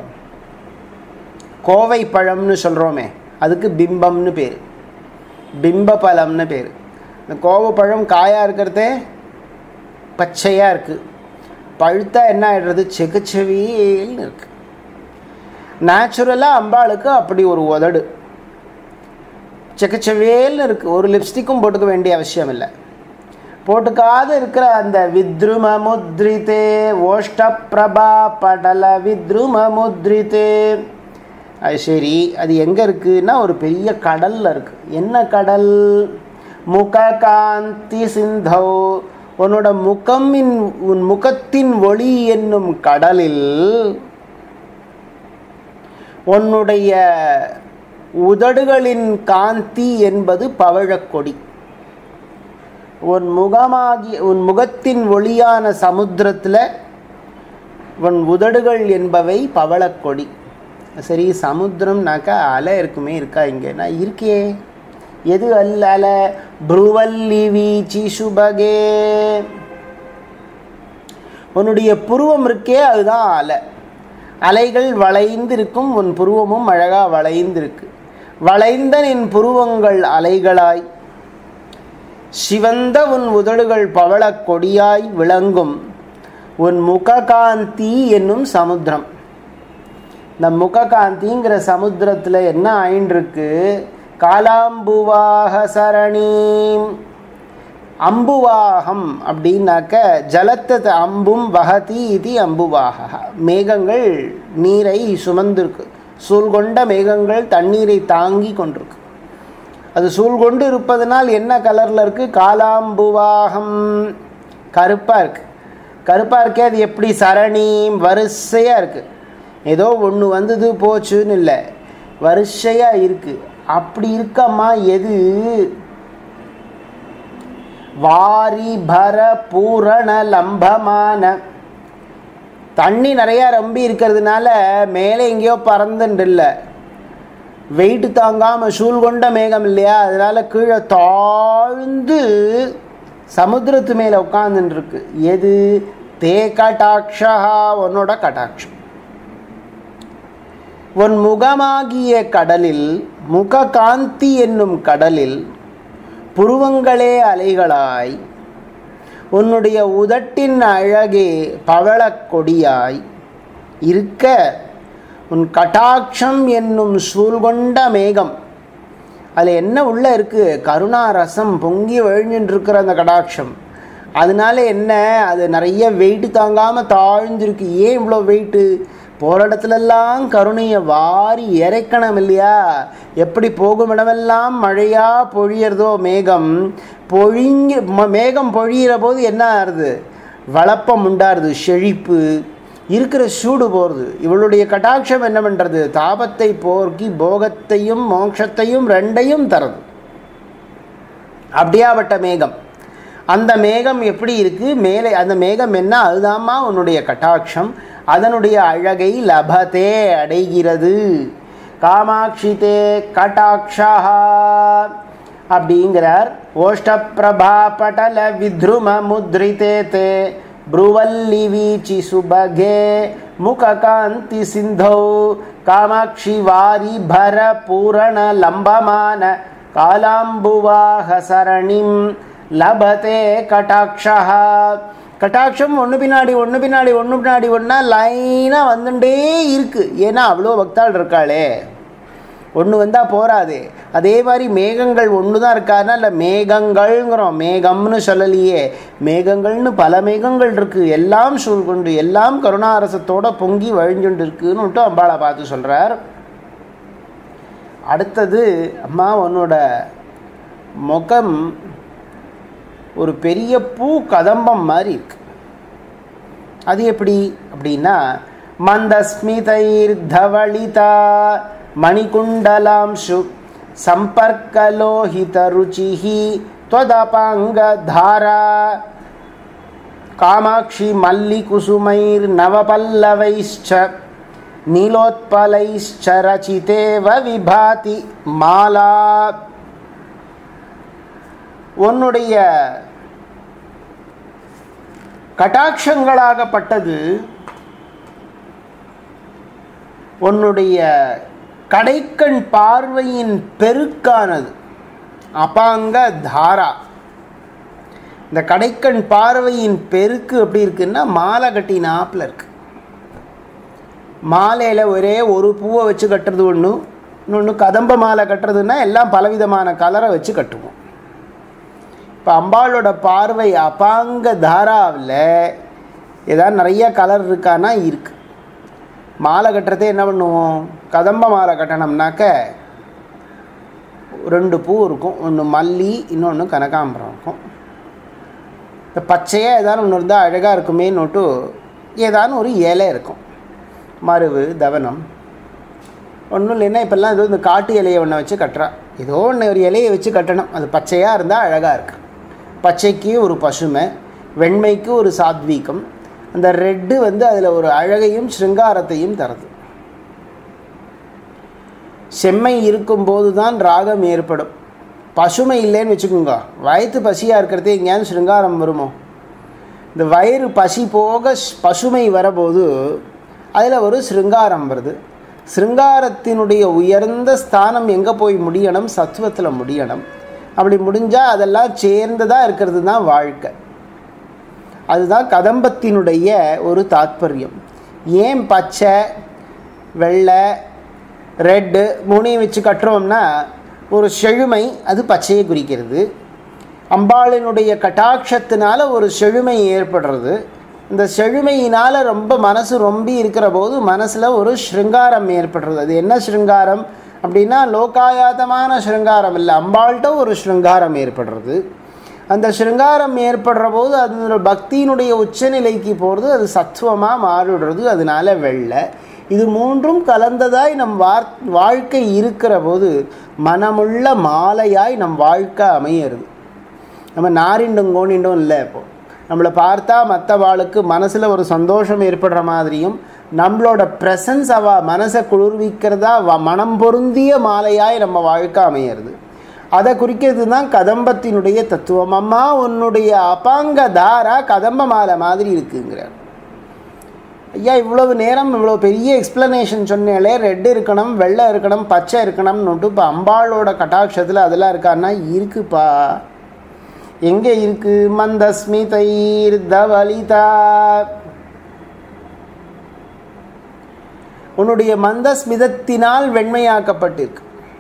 கோவை பழம்னு சொல்கிறோமே அதுக்கு பிம்பம்னு பேர் பிம்ப பழம்னு பேர் இந்த கோவப்பழம் காயாக இருக்கிறதே பச்சையாக இருக்குது பழுத்தா என்ன ஆகிடுறது செக்கச்செவியல்னு இருக்கு நேச்சுரலாக அம்பாளுக்கு அப்படி ஒரு உதடு செக்கச்செவேல்னு இருக்குது ஒரு லிப்ஸ்டிக்கும் போட்டுக்க வேண்டிய அவசியம் இல்லை போட்டுக்காத இருக்கிற அந்த வித்ரும முத்ரிதே ஓஷ்ட பிரபா படல வித்ரும முத்ரிதே அது சரி அது எங்கே இருக்குன்னா ஒரு பெரிய கடலில் இருக்குது என்ன கடல் முக காந்தி சிந்தோ உன்னோட முகமின் உன் முகத்தின் ஒளி என்னும் கடலில் உன்னுடைய உதடுகளின் காந்தி என்பது பவழக்கொடி உன் முகமாகி உன் முகத்தின் ஒளியான சமுத்திரத்தில் உன் உதடுகள் என்பவை பவளக்கொடி சரி சமுத்திரம்னாக்கா அலை இருக்குமே இருக்கா இங்கே நான் இருக்கே எது அல்ல அலை புருவல்லி வீச்சி சுபகே உன்னுடைய புருவம் இருக்கே அதுதான் அலை அலைகள் வளைந்து இருக்கும் உன் புருவமும் அழகாக வளைந்து இருக்கு வளைந்த நின் புருவங்கள் அலைகளாய் சிவந்த உன் உதடுகள் பவளக் கொடியாய் விளங்கும் உன் முககாந்தி என்னும் சமுத்திரம் இந்த முககாந்திங்கிற சமுத்திரத்தில் என்ன ஆயின்றிருக்கு காலாம்புவாக சரணீம் அம்புவாகம் அப்படின்னாக்க ஜலத்தை அம்பும் வகதி இது அம்புவாக மேகங்கள் நீரை சுமந்திருக்கு சூழ்கொண்ட மேகங்கள் தண்ணீரை தாங்கி கொண்டிருக்கு அது சூழ்கொண்டு இருப்பதனால் என்ன கலரில் இருக்குது காலாம்புவாகம் கருப்பாக இருக்குது கருப்பாக இருக்கே அது எப்படி சரணீம் வரிசையாக இருக்குது ஏதோ ஒன்று வந்தது போச்சுன்னு இல்லை வரிசையாக இருக்குது அப்படி இருக்கம்மா எது வாரி பர பூரண லம்பமான தண்ணி நிறையா ரொம்பி இருக்கிறதுனால மேலே எங்கேயோ பறந்துட்டு இல்லை வெயிட்டு தாங்காமல் சூழ் கொண்ட மேகம் இல்லையா அதனால் கீழே தாழ்ந்து சமுத்திரத்து மேலே உட்காந்துருக்கு எது தே கட்டாட்சா உன்னோட கட்டாட்சம் உன் முகமாகிய கடலில் முக காந்தி என்னும் கடலில் புருவங்களே அலைகளாய் உன்னுடைய உதட்டின் அழகே பவளக் கொடியாய் இருக்க உன் கட்டாட்சம் என்னும் சூழ்கொண்ட மேகம் அதில் என்ன உள்ள இருக்குது கருணா ரசம் பொங்கி வழிஞ்சுட்டு இருக்கிற அந்த கடாட்சம் அதனால என்ன அது நிறைய வெயிட்டு தாங்காமல் தாழ்ந்திருக்கு ஏன் இவ்வளோ வெயிட்டு போகிற இடத்துலெல்லாம் கருணையை வாரி இறைக்கணும் இல்லையா எப்படி போகும் இடமெல்லாம் மழையாக பொழியறதோ மேகம் பொழிங்க ம- மேகம் பொழியிற போது என்ன ஆறுது வளப்பம் உண்டாருது செழிப்பு இருக்கிற சூடு போகிறது இவளுடைய கட்டாட்சம் என்ன பண்ணுறது தாபத்தை போக்கி போகத்தையும் மோட்சத்தையும் ரெண்டையும் தருது அப்படியாப்பட்ட மேகம் அந்த மேகம் எப்படி இருக்கு மேலே அந்த மேகம் என்ன அதுதாம்மா உன்னுடைய கட்டாட்சம் அதனுடைய அழகை லபதே அடைகிறது காமாட்சி தே கட்டாட்சா அப்படிங்கிறார் ஓஷ்டப்பிரபா படல வித்ரும முத்ரிதே தே ब्रुवल्लि वीचि सुबगे मुखकान्ति सिन्धौ कामाक्षि वारि भर पूरण लम्बमान कालाम्बुवाह सरणिं லபதே கட்டாட்சா கட்டாட்சம் ஒன்று பின்னாடி ஒன்று பின்னாடி ஒன்று பின்னாடி ஒன்றா லைனாக வந்துட்டே இருக்குது ஏன்னா அவ்வளோ பக்தாள் இருக்காளே ஒன்று வந்தால் போராது அதே மாதிரி மேகங்கள் ஒன்று தான் இருக்காதுன்னா இல்லை மேகங்கள்ங்கிறோம் மேகம்னு சொல்லலையே மேகங்கள்னு பல மேகங்கள் இருக்குது எல்லாம் சூழ்கொண்டு எல்லாம் கருணாரசத்தோட பொங்கி வழிஞ்சுண்டு இருக்குன்னு அம்பாளை பார்த்து சொல்கிறார் அடுத்தது அம்மா உன்னோட முகம் ஒரு பெரிய பூ கதம்பம் மாதிரி இருக்கு அது எப்படி அப்படின்னா மந்தஸ்மிதைர் தவளிதா மணிகுண்டலாம்சு சம்பர்க்கலோஹித ருச்சிஹி त्वदपाङ्गधारा कामाक्षि मल्लिकुसुमैर्नवपल्लवैश्च नीलोत्पलैश्च रचितेव विभाति மாலா உன்னுடைய கட்டாட்சங்களாகப்பட்டது உன்னுடைய கடைக்கண் பார்வையின் பெருக்கானது அபாங்க தாரா இந்த கடைக்கண் பார்வையின் பெருக்கு எப்படி இருக்குன்னா மாலை கட்டினாப்பில் இருக்கு மாலையில் ஒரே ஒரு பூவை வச்சு கட்டுறது ஒன்று இன்னொன்று கதம்ப மாலை கட்டுறதுன்னா எல்லாம் பலவிதமான கலரை வச்சு கட்டுவோம் இப்போ அம்பாளோட பார்வை அபாங்க தாராவில் ஏதாவது நிறைய கலர் இருக்கான்னா இருக்கு மாலை கட்டுறதே என்ன பண்ணுவோம் கதம்ப மாலை கட்டணும்னாக்க ரெண்டு பூ இருக்கும் ஒன்று மல்லி இன்னொன்று கனகாம்பரம் இருக்கும் இந்த பச்சையாக ஏதாவது ஒன்று இருந்தால் அழகாக இருக்குமேன்னுட்டு ஏதான ஒரு இலை இருக்கும் மருவு தவனம் ஒன்றும் இல்லைன்னா இப்போல்லாம் ஏதோ இந்த காட்டு இலையை ஒன்றை வச்சு கட்டுறா ஏதோ ஒன்று ஒரு இலையை வச்சு கட்டணும் அது பச்சையாக இருந்தால் அழகாக இருக்கு பச்சைக்கு ஒரு பசுமை வெண்மைக்கு ஒரு சாத்வீகம் அந்த ரெட்டு வந்து அதில் ஒரு அழகையும் சிருங்காரத்தையும் தருது செம்மை இருக்கும்போது தான் ராகம் ஏற்படும் பசுமை இல்லைன்னு வச்சுக்கோங்க வயிற்று பசியாக இருக்கிறதே எங்கேயாவது சிருங்காரம் வருமோ இந்த வயிறு பசி போக ஸ்- பசுமை வரபோது அதில் ஒரு சிருங்காரம் வருது சிருங்காரத்தினுடைய உயர்ந்த ஸ்தானம் எங்கே போய் முடியணும் சத்துவத்தில் முடியணும் அப்படி முடிஞ்சால் அதெல்லாம் சேர்ந்ததாக இருக்கிறது தான் வாழ்க்கை அதுதான் கதம்பத்தினுடைய ஒரு தாத்பரியம் ஏன் பச்சை வெள்ளை ரெட்டு மூணையும் வச்சு கட்டுறோம்னா ஒரு செழுமை அது பச்சையை குறிக்கிறது அம்பாளினுடைய கட்டாட்சத்தினால ஒரு செழுமை ஏற்படுறது இந்த செழுமையினால் ரொம்ப மனசு ரொம்பி இருக்கிற போது மனசில் ஒரு ஸ்ருங்காரம் ஏற்படுறது அது என்ன ஸ்ருங்காரம் அப்படின்னா லோகாயாதமான ஸ்ருங்காரம் இல்லை அம்பாள்கிட்ட ஒரு ஸ்ருங்காரம் ஏற்படுறது அந்த ஸ்ருங்காரம் ஏற்படுற போது அது பக்தியினுடைய உச்சநிலைக்கு போகிறது அது சத்துவமாக மாறிடுறது அதனால வெள்ளை இது மூன்றும் கலந்ததாய் நம் வார் வாழ்க்கை இருக்கிற போது மனமுள்ள மாலையாய் நம் வாழ்க்கை அமையிறது நம்ம நாரிண்டும் கோணிண்டும் இல்லை இப்போ நம்மளை பார்த்தா மற்றவாளுக்கு மனசில் ஒரு சந்தோஷம் ஏற்படுற மாதிரியும் நம்மளோட ப்ரெசன்ஸ் அவ மனசை குளிர்விக்கிறதா வ- மனம் பொருந்திய மாலையாய் நம்ம வாழ்க்கை அமையிறது அதை குறிக்கிறது தான் கதம்பத்தினுடைய தத்துவம் அம்மா உன்னுடைய அபாங்க தாரா கதம்ப மாலை மாதிரி இருக்குங்கிறார் ஐயா இவ்வளவு நேரம் இவ்வளோ பெரிய எக்ஸ்ப்ளனேஷன் சொன்னேலே ரெட் இருக்கணும் வெள்ளை இருக்கணும் பச்சை இருக்கணும்னுட்டு இப்போ அம்பாளோட கட்டாட்சத்தில் அதெல்லாம் இருக்கான்னா இருக்குப்பா எங்கே இருக்கு மந்தஸ்மிதைர் தவலிதா உன்னுடைய மந்தஸ்மிதத்தினால் வெண்மையாக்கப்பட்டிருக்கு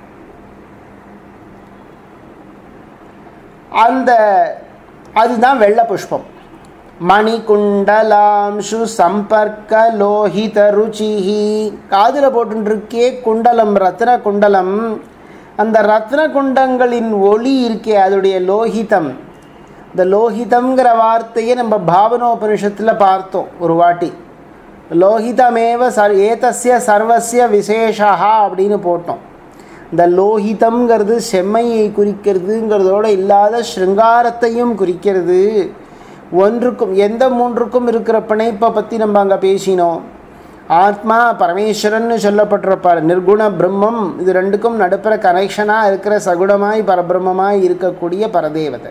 அந்த அதுதான் வெள்ளை புஷ்பம் மணிகுண்டலாம்சு சம்பர்க்க லோஹித ருச்சிஹி காதில் போட்டுருக்கே குண்டலம் ரத்ன குண்டலம் அந்த ரத்ன குண்டங்களின் ஒளி இருக்கே அதோடைய லோஹிதம் இந்த லோஹிதம்ங்கிற வார்த்தையை நம்ம பாவனோபனிஷத்தில் பார்த்தோம் ஒரு வாட்டி லோஹிதமேவ சர் ஏதஸ்ய சர்வஸ்ய விசேஷா அப்படின்னு போட்டோம் இந்த லோஹிதம்ங்கிறது செம்மையை குறிக்கிறதுங்கிறதோட இல்லாத ஸ்ருங்காரத்தையும் குறிக்கிறது ஒன்றுக்கும் எந்த மூன்றுக்கும் இருக்கிற பிணைப்பை பற்றி நம்ம அங்கே பேசினோம் ஆத்மா பரமேஸ்வரன் சொல்லப்பட்டிருப்பார் நிர்குண பிரம்மம் இது ரெண்டுக்கும் நடுப்புற கனெக்ஷனாக இருக்கிற சகுணமாய் பரபிரம்மமாய் இருக்கக்கூடிய பரதேவதை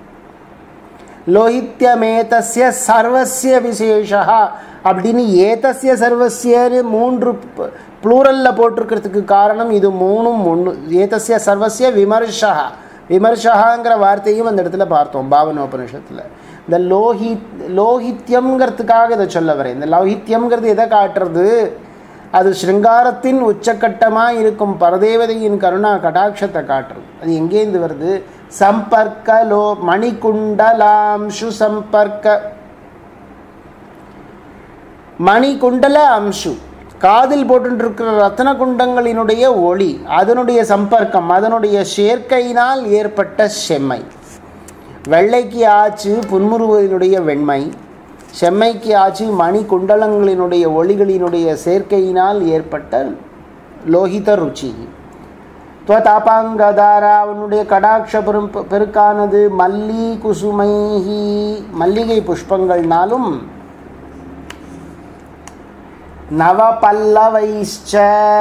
லோஹித்யமேதஸ்ய சர்வஸ்ய விசேஷா அப்படின்னு ஏதஸ்ய சர்வஸ்யன்னு மூன்று ப்ளூரலில் போட்டிருக்கிறதுக்கு காரணம் இது மூணும் ஒன்று ஏதஸ்ய சர்வஸ்ய விமர்ஷா விமர்ஷாங்கிற வார்த்தையும் அந்த இடத்துல பார்த்தோம் பாவனோபனிஷத்தில் இந்த லோஹி லோஹித்யம்ங்கிறதுக்காக இதை சொல்ல வரேன் இந்த லௌஹித்யம்ங்கிறது எதை காட்டுறது அது ஸ்ருங்காரத்தின் உச்சக்கட்டமாக இருக்கும் பரதேவதையின் கருணா கடாட்சத்தை காட்டுறது அது எங்கேருந்து வருது சம்பர்க்க லோ மணிகுண்டலாம்சு சம்பர்க்க மணிகுண்டல அம்சு காதில் போட்டுருக்கிற ரத்ன குண்டங்களினுடைய ஒளி அதனுடைய சம்பர்க்கம் அதனுடைய சேர்க்கையினால் ஏற்பட்ட செம்மை வெள்ளைக்கு ஆச்சு புன்முருவலினுடைய வெண்மை செம்மைக்கு ஆச்சு மணி குண்டலங்களினுடைய ஒளிகளினுடைய சேர்க்கையினால் ஏற்பட்ட லோகித ருச்சி துவதாபாங்கதாரா அவனுடைய கடாட்ச பெரும் பெருக்கானது மல்லி குசுமைஹி மல்லிகை புஷ்பங்கள்னாலும் நவ பல்லவைச்ச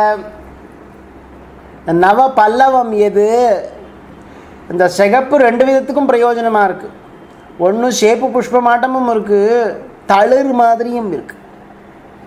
நவ பல்லவம் எது இந்த சிகப்பு ரெண்டு விதத்துக்கும் பிரயோஜனமாக இருக்குது ஒன்று ஷேப்பு புஷ்பமாட்டமும் இருக்குது தளிர் மாதிரியும் இருக்குது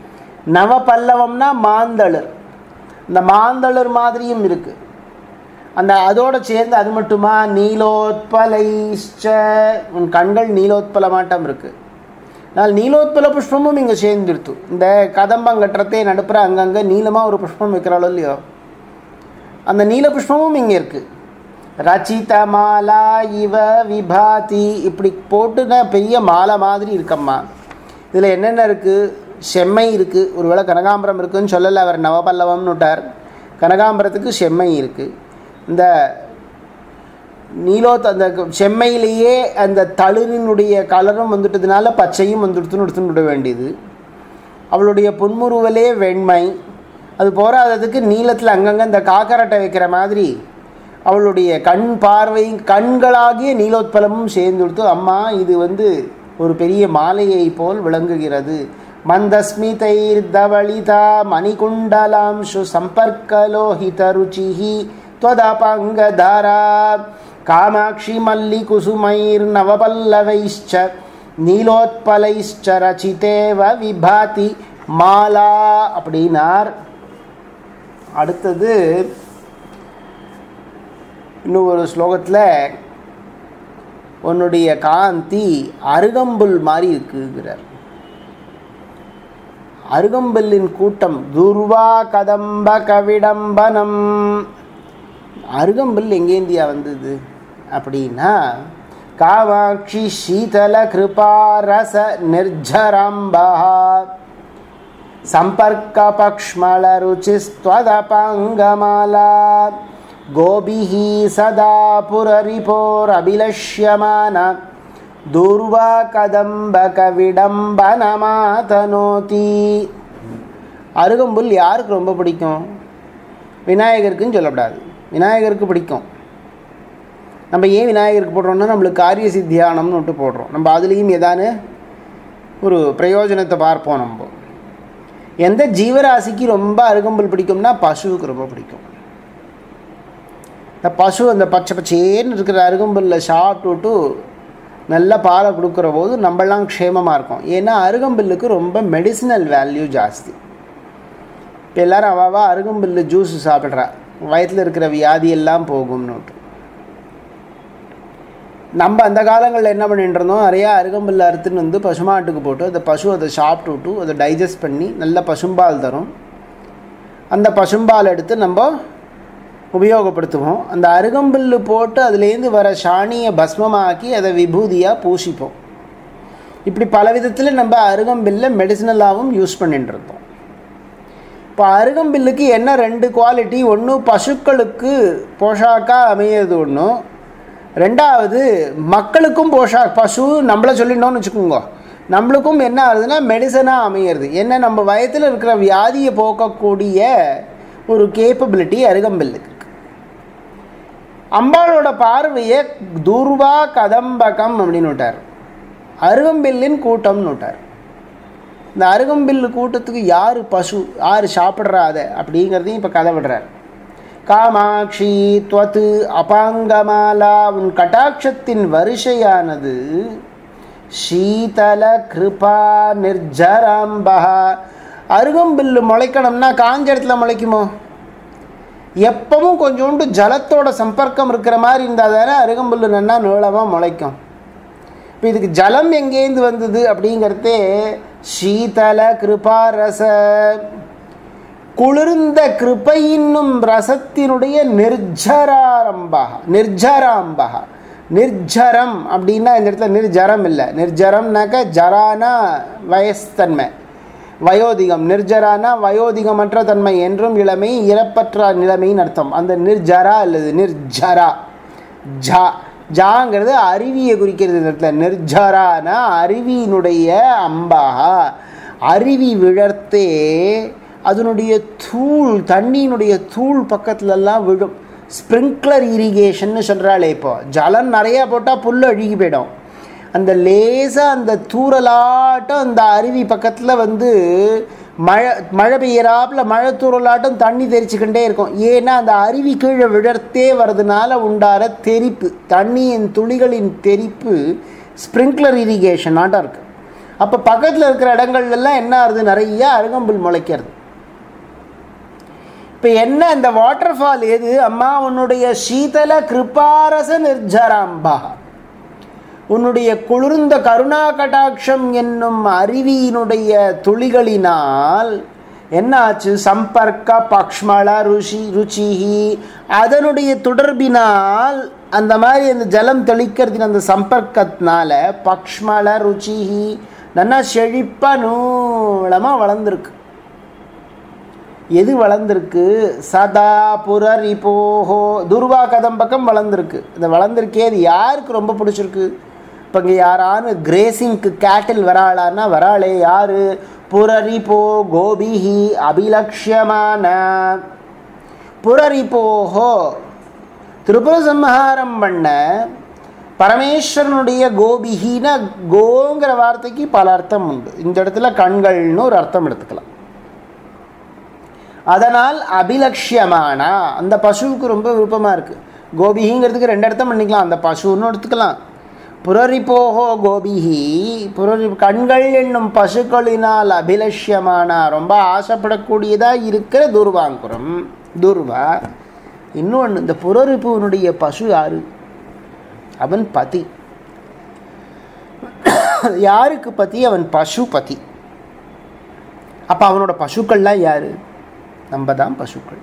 நவ பல்லவம்னா மாந்தளிர் இந்த மாந்தளிர் மாதிரியும் இருக்குது அந்த அதோட சேர்ந்து அது மட்டுமா நீலோத்பலைஷ்ச உன் கண்கள் நீலோத்பலமாட்டம் இருக்குது நான் நீலோத்பல புஷ்பமும் இங்கே சேர்ந்துடுத்து இந்த கதம்பங்கட்டுறதே நடுப்புற அங்கங்கே நீளமாக ஒரு புஷ்பம் வைக்கிறாளோ இல்லையோ அந்த நீல புஷ்பமும் இங்கே இருக்குது ரச்சித மாலா இவ விபாதி இப்படி போட்டுன பெரிய மாலை மாதிரி இருக்கம்மா இதில் என்னென்ன இருக்குது செம்மை இருக்குது ஒருவேளை கனகாம்பரம் இருக்குன்னு சொல்லலை அவர் நவபல்லவம்னு விட்டார் கனகாம்பரத்துக்கு செம்மை இருக்குது இந்த நீலோத் அந்த செம்மையிலேயே அந்த தளிரினுடைய கலரும் வந்துட்டதுனால பச்சையும் வந்துடுத்துன்னு எடுத்துன்னு விட வேண்டியது அவளுடைய புன்முறுவலே வெண்மை அது போராததுக்கு நீளத்தில் அங்கங்கே இந்த காக்கரட்டை வைக்கிற மாதிரி அவளுடைய கண் பார்வை கண்களாகிய நீலோத்பலமும் சேர்ந்து கொடுத்து அம்மா இது வந்து ஒரு பெரிய மாலையை போல் விளங்குகிறது மந்தஸ்மிதைர் தவளிதா மணிகுண்டலாம்சு சம்பர்க்கலோஹித ருச்சிஹி त्वदपङ्गधारा कामाक्षि मल्लिकुसुमैर्नवपल्लवैश्च நீலோத்பலைश्च ரச்சிதேவ விபாதி மாலா அப்படின்னார் அடுத்தது இன்னும் ஒரு ஸ்லோகத்தில் உன்னுடைய காந்தி அருகம்புல் மாதிரி இருக்குங்கிறார் அருகம்புல்லின் கூட்டம் துர்வா கதம்ப கவிடம்பனம் அருகம்புல் எங்கேந்தியா வந்தது அப்படின்னா காமாட்சி சீதல கிருபா ரச நிர்ஜரம்பா சம்பர்க்க பக்ஷ்மல ருச்சிஸ்வதபங்கமாலா गोभिः सदा पुररिपोरभिलक्ष्यमान दुर्वा கதம்பகவிடம்பனமாதனோதி அருகம்புல் யாருக்கு ரொம்ப பிடிக்கும் விநாயகருக்குன்னு சொல்லக்கூடாது விநாயகருக்கு பிடிக்கும் நம்ம ஏன் விநாயகருக்கு போடுறோம்னா நம்மளுக்கு காரிய சித்தியானம்னு விட்டு போடுறோம் நம்ம அதுலேயும் ஏதானு ஒரு பிரயோஜனத்தை பார்ப்போம் நம்ம எந்த ஜீவராசிக்கு ரொம்ப அருகம்புல் பிடிக்கும்னா பசுவுக்கு ரொம்ப பிடிக்கும் இந்த பசு அந்த பச்சை பச்சேன்னு இருக்கிற அருகம்புல்ல சாப்பிட்டுட்டு நல்ல பாலை கொடுக்குற போது நம்மளாம் க்ஷேமமாக இருக்கும் ஏன்னா அருகம்புல்லுக்கு ரொம்ப மெடிசினல் வேல்யூ ஜாஸ்தி இப்போ எல்லோரும் அவாவா அருகம்புல்லு ஜூஸ் சாப்பிட்றா வயத்தில் இருக்கிற வியாதி எல்லாம் போகும்னுட்டு நம்ம அந்த காலங்களில் என்ன பண்ணிட்டு இருந்தோம் நிறையா அருகம்புல்ல அறுத்துன்னு வந்து பசுமாட்டுக்கு போட்டு அந்த பசு அதை சாப்பிட்டுட்டு அதை டைஜஸ்ட் பண்ணி நல்ல பசும்பால் தரும் அந்த பசும்பால் எடுத்து நம்ம உபயோகப்படுத்துவோம் அந்த அருகம்புல்லு போட்டு அதுலேருந்து வர சாணியை பஸ்மமாக்கி அதை விபூதியாக பூசிப்போம் இப்படி பல விதத்தில் நம்ம அருகம்பில்லை மெடிசினலாகவும் யூஸ் பண்ணிட்டு இருந்தோம் இப்போ அருகம்பில்லுக்கு என்ன ரெண்டு குவாலிட்டி ஒன்று பசுக்களுக்கு போஷாக்காக அமையிறது ஒன்று ரெண்டாவது மக்களுக்கும் போஷாக் பசு நம்மளை சொல்லிட்டோம்னு வச்சுக்கோங்க நம்மளுக்கும் என்ன ஆகுதுன்னா மெடிசனாக அமையிறது என்ன நம்ம வயத்தில் இருக்கிற வியாதியை போக்கக்கூடிய ஒரு கேப்பபிலிட்டி அருகம்பில்லுக்கு அம்பாளோட பார்வையை துர்வா கதம்பகம் அப்படின்னு விட்டார் அருகம்பில்லின் கூட்டம்னு விட்டார் இந்த அருகம்பில்லு கூட்டத்துக்கு யார் பசு யார் சாப்பிட்றா அதை அப்படிங்கிறதையும் இப்போ கதை விடுறார் காமாட்சி துவத்து அபாங்கமாலா உன் கட்டாட்சத்தின் வரிசையானது சீதல கிருபா நிர்ஜராம்பா அருகம்பில்லு முளைக்கணும்னா காஞ்ச இடத்துல முளைக்குமோ எப்பவும் கொஞ்சோண்டு ஜலத்தோட சம்பர்க்கம் இருக்கிற மாதிரி இருந்தால் தானே அருகம்புல் நல்லா நீளமாக முளைக்கும் இப்போ இதுக்கு ஜலம் எங்கேருந்து வந்தது அப்படிங்கிறதே சீதல கிருபா ரச குளிர்ந்த கிருபையின்னும் ரசத்தினுடைய நிர்ஜராரம்பா நிர்ஜராம்பா நிர்ஜரம் அப்படின்னா இந்த இடத்துல நிர்ஜரம் இல்லை நிர்ஜரம்னாக்க ஜரானா வயஸ்தன்மை வயோதிகம் நிர்ஜரானா வயோதிகமற்ற தன்மை என்றும் இளமை இறப்பற்ற நிலைமைன்னு அர்த்தம் அந்த நிர்ஜரா அல்லது நிர்ஜரா ஜா ஜாங்கிறது அருவியை குறிக்கிறது இந்த இடத்துல நிர்ஜரானா அருவியினுடைய அம்பாகா அருவி விழர்த்தே அதனுடைய தூள் தண்ணியினுடைய தூள் பக்கத்துலலாம் விழும் ஸ்ப்ரிங்க்லர் இரிகேஷன்னு சொல்கிறாளே இப்போ ஜலம் நிறையா போட்டால் புல் அழுகி போயிடும் அந்த லேசாக அந்த தூரலாட்டம் அந்த அருவி பக்கத்தில் வந்து மழை மழை பெய்யறாப்புல மழை தூரலாட்டம் தண்ணி தெரிச்சுக்கிட்டே இருக்கும் ஏன்னா அந்த அருவி கீழே விழர்த்தே வர்றதுனால உண்டார தெரிப்பு தண்ணியின் துளிகளின் தெரிப்பு ஸ்ப்ரிங்க்லர் இரிகேஷன் ஆட்டம் இருக்குது அப்போ பக்கத்தில் இருக்கிற இடங்கள்லாம் என்ன ஆகுது நிறைய அருகம்புல் முளைக்கிறது இப்போ என்ன இந்த வாட்டர் ஃபால் எது அம்மா உன்னுடைய சீதல கிருபாரச நிர்ஜராம்பா உன்னுடைய குளிர்ந்த கருணா கடாட்சம் என்னும் அருவியினுடைய துளிகளினால் என்னாச்சு சம்பர்க்க பக்ஷ்மள ருஷி ருச்சிஹி அதனுடைய தொடர்பினால் அந்த மாதிரி அந்த ஜலம் தெளிக்கிறதுக்கு அந்த சம்பர்க்கத்தினால பக்ஷ்மள ருச்சிஹி நல்லா செழிப்பாக நூலமாக வளர்ந்துருக்கு எது வளர்ந்துருக்கு சதா புரரிபோஹோ துர்வா கதம் பக்கம் வளர்ந்துருக்கு இந்த வளர்ந்துருக்கே அது யாருக்கு ரொம்ப பிடிச்சிருக்கு இப்போ இங்கே யாரானு கிரேசிங்க்கு கேட்டில் வராளான்னா வராளே யாரு புரரிபோ கோபிஹி அபிலக்ஷமான புரரிபோஹோ திரிபுர சம்ஹாரம் பண்ண பரமேஸ்வரனுடைய கோபிஹின கோங்கிற வார்த்தைக்கு பல அர்த்தம் உண்டு இந்த இடத்துல கண்கள்னு ஒரு அர்த்தம் எடுத்துக்கலாம் அதனால் அபிலக்ஷியமானா அந்த பசுவுக்கு ரொம்ப விருப்பமாக இருக்குது கோபிஹிங்கிறதுக்கு ரெண்டு அர்த்தம் பண்ணிக்கலாம் அந்த பசுன்னு எடுத்துக்கலாம் புரரிப்போகோ கோபிஹி புரரி கண்கள் என்னும் பசுக்களினால் அபிலஷ்யமானா ரொம்ப ஆசைப்படக்கூடியதாக இருக்கிற துர்வாங்குரம் துர்வா இன்னொன்று இந்த புரரிப்புவனுடைய பசு யாரு அவன் பதி யாருக்கு பதி அவன் பசு பதி அப்போ அவனோட பசுக்கள்லாம் யாரு நம்ம தான் பசுக்கள்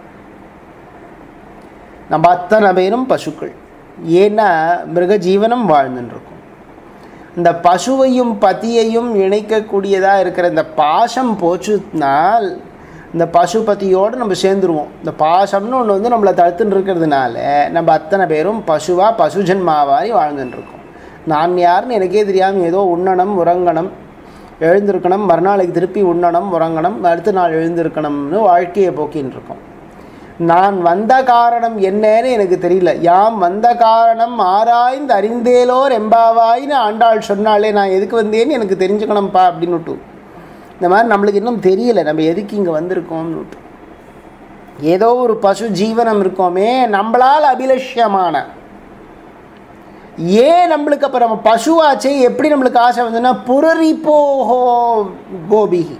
நம்ம அத்தனை பேரும் பசுக்கள் ஏன்னா மிருக ஜீவனம் வாழ்ந்துருக்கும் இந்த பசுவையும் பதியையும் இணைக்கக்கூடியதாக இருக்கிற இந்த பாசம் போச்சுனால் இந்த பசுபதியோடு நம்ம சேர்ந்துருவோம் இந்த பாசம்னு ஒன்று வந்து நம்மளை தடுத்துன்னு இருக்கிறதுனால நம்ம அத்தனை பேரும் பசுவாக பசுஜன்மாவாரி வாழ்ந்துட்டுருக்கோம் நான் யாருன்னு எனக்கே தெரியாமல் ஏதோ உண்ணணும் உறங்கணும் எழுந்திருக்கணும் மறுநாளைக்கு திருப்பி உண்ணணும் உறங்கணும் அடுத்த நாள் எழுந்திருக்கணும்னு வாழ்க்கையை போக்கின்னு இருக்கோம் நான் வந்த காரணம் என்னன்னு எனக்கு தெரியல யாம் வந்த காரணம் ஆராய்ந்து அறிந்தேலோர் எம்பாவாயின்னு ஆண்டாள் சொன்னாலே நான் எதுக்கு வந்தேன்னு எனக்கு தெரிஞ்சுக்கணும்ப்பா அப்படின்னுட்டு இந்த மாதிரி நம்மளுக்கு இன்னும் தெரியல நம்ம எதுக்கு இங்கே வந்திருக்கோம்னு ஏதோ ஒரு பசு ஜீவனம் இருக்கோமே நம்மளால் அபிலஷ்யமான ஏன் நம்மளுக்கு அப்போ நம்ம பசுவாச்சே எப்படி நம்மளுக்கு ஆசை வந்ததுன்னா புரரிப்போஹோ கோபிகி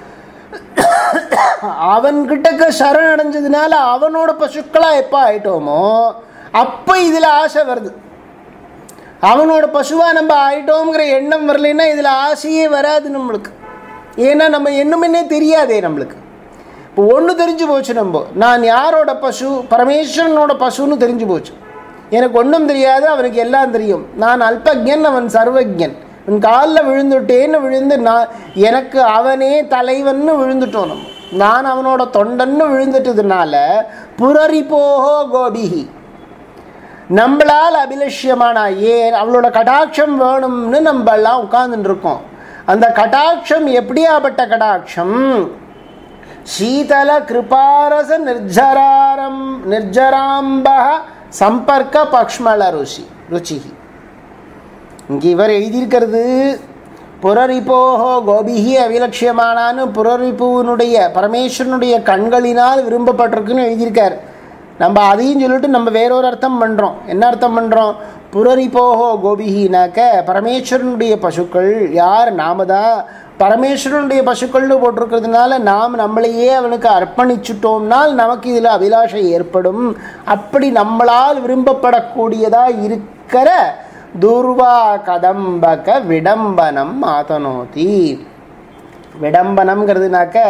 அவன்கிட்டக்க சரண் அடைஞ்சதுனால அவனோட பசுக்களாக எப்போ ஆயிட்டோமோ அப்போ இதில் ஆசை வருது அவனோட பசுவாக நம்ம ஆயிட்டோங்கிற எண்ணம் வரலைன்னா இதில் ஆசையே வராது நம்மளுக்கு ஏன்னா நம்ம என்னமென்னே தெரியாதே நம்மளுக்கு இப்போ ஒன்று தெரிஞ்சு போச்சு நம்ம நான் யாரோட பசு பரமேஸ்வரனோட பசுன்னு தெரிஞ்சு போச்சு எனக்கு ஒன்றும் தெரியாது அவனுக்கு எல்லாம் தெரியும் நான் அல்பஜன் அவன் சர்வஜன் உன் காலில் விழுந்துட்டேன்னு விழுந்து நான் எனக்கு அவனே தலைவன்னு விழுந்துட்டோம் நம்ம நான் அவனோட தொண்டன்னு விழுந்துட்டதுனால புரரி போகோ கோபிஹி நம்மளால் அபிலஷ்யமான ஏன் அவளோட கடாட்சம் வேணும்னு நம்ம எல்லாம் உட்கார்ந்துட்டு இருக்கோம் அந்த கடாட்சம் எப்படியாப்பட்ட கடாட்சம் சீதல கிருபாரச நிர்ஜராரம் நிர்ஜராம்ப சம்பர்க்க பக்ஷ்மல ருசி ருச்சிஹி இங்கே இவர் எழுதியிருக்கிறது புரரிப்போஹோ கோபிஹி அவிலட்சியமானான்னு புரரிப்புவனுடைய பரமேஸ்வரனுடைய கண்களினால் விரும்பப்பட்டிருக்குன்னு எழுதியிருக்கார் நம்ம அதையும் சொல்லிட்டு நம்ம வேறொரு அர்த்தம் பண்ணுறோம் என்ன அர்த்தம் பண்ணுறோம் புரரிப்போஹோ கோபிஹினாக்க பரமேஸ்வரனுடைய பசுக்கள் யார் நாம தான் பரமேஸ்வரனுடைய பசுக்கள்னு போட்டிருக்கிறதுனால நாம் நம்மளையே அவனுக்கு அர்ப்பணிச்சுட்டோம்னால் நமக்கு இதில் அபிலாஷை ஏற்படும் அப்படி நம்மளால் விரும்பப்படக்கூடியதாக இருக்கிற துர்வா கதம்பக விடம்பனம் ஆதனோதி விடம்பனம்ங்கிறதுனாக்க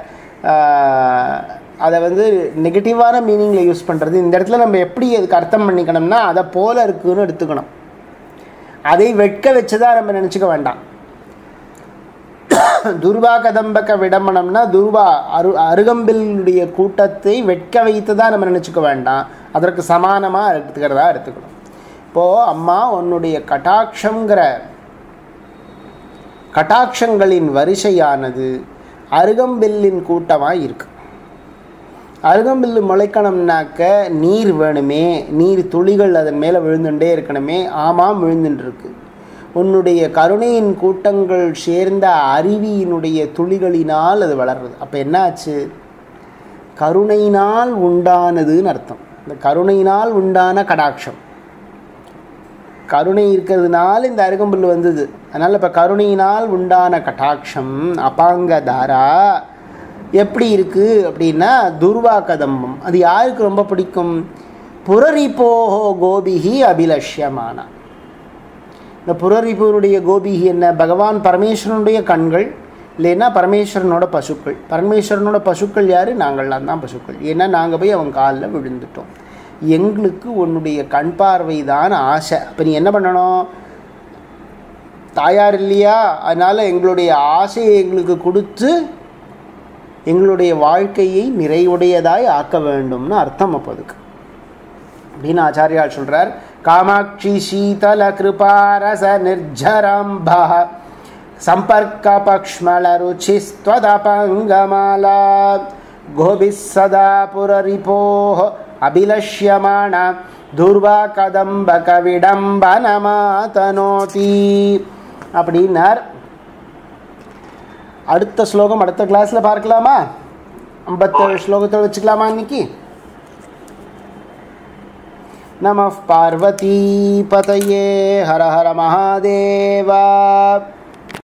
அதை வந்து நெகட்டிவான மீனிங்கில் யூஸ் பண்ணுறது இந்த இடத்துல நம்ம எப்படி அதுக்கு அர்த்தம் பண்ணிக்கணும்னா அதை போல இருக்குன்னு எடுத்துக்கணும் அதை வெட்க வச்சதாக நம்ம நினச்சிக்க வேண்டாம் துர்வா கதம்பக விடம்பனம்னா துர்வா அரு அருகம்பிலுடைய கூட்டத்தை வெட்க வைத்ததாக நம்ம நினச்சிக்க வேண்டாம் அதற்கு சமானமாக எடுத்துக்கிறதா எடுத்துக்கணும் இப்போது அம்மா உன்னுடைய கட்டாட்சங்கிற கட்டாட்சங்களின் வரிசையானது அருகம்பில்லின் கூட்டமாக இருக்கு அருகம்பில்லு முளைக்கணும்னாக்க நீர் வேணுமே நீர் துளிகள் அதன் மேலே விழுந்துட்டே இருக்கணுமே ஆமாம் விழுந்துட்டுருக்கு உன்னுடைய கருணையின் கூட்டங்கள் சேர்ந்த அருவியினுடைய துளிகளினால் அது வளர்றது அப்போ என்னாச்சு கருணையினால் உண்டானதுன்னு அர்த்தம் இந்த கருணையினால் உண்டான கடாட்சம் கருணை இருக்கிறதுனால இந்த அருகம்புல் வந்தது அதனால் இப்போ கருணையினால் உண்டான கட்டாட்சம் அபாங்க தாரா எப்படி இருக்குது அப்படின்னா துர்வா கதம்பம் அது யாருக்கு ரொம்ப பிடிக்கும் புரரிப்போஹோ கோபிகி அபிலஷ்யமானா இந்த புரரிப்பூருடைய கோபிகி என்ன பகவான் பரமேஸ்வரனுடைய கண்கள் இல்லைன்னா பரமேஸ்வரனோட பசுக்கள் பரமேஸ்வரனோட பசுக்கள் யார் நாங்கள்லாம் தான் பசுக்கள் ஏன்னா நாங்கள் போய் அவன் காலில் விழுந்துட்டோம் எங்களுக்கு உன்னுடைய கண் பார்வை தான் ஆசை அப்போ நீ என்ன பண்ணணும் தாயார் இல்லையா அதனால் எங்களுடைய ஆசையை எங்களுக்கு கொடுத்து எங்களுடைய வாழ்க்கையை நிறைவுடையதாய் ஆக்க வேண்டும்னு அர்த்தம் அப்போ அதுக்கு அப்படின்னு ஆச்சாரியால் சொல்கிறார் காமாட்சி சீதல கிருபாரச நிர்ஜரம்பா சம்பர்க்க பக்ஷ்மல ருச்சிஸ்வதபங்கமாலா கோபிஸ் சதா புரரிபோः அபிலஷ்யமான துர்வா கதம்பக விடம்பனமாதனோதி அப்படின்னார் அடுத்த ஸ்லோகம் அடுத்த கிளாஸில் பார்க்கலாமா ஐம்பத்தேழு ஸ்லோகத்தை வச்சுக்கலாமா இன்னைக்கு नमः पार्वतीपतये हर हर महादेवा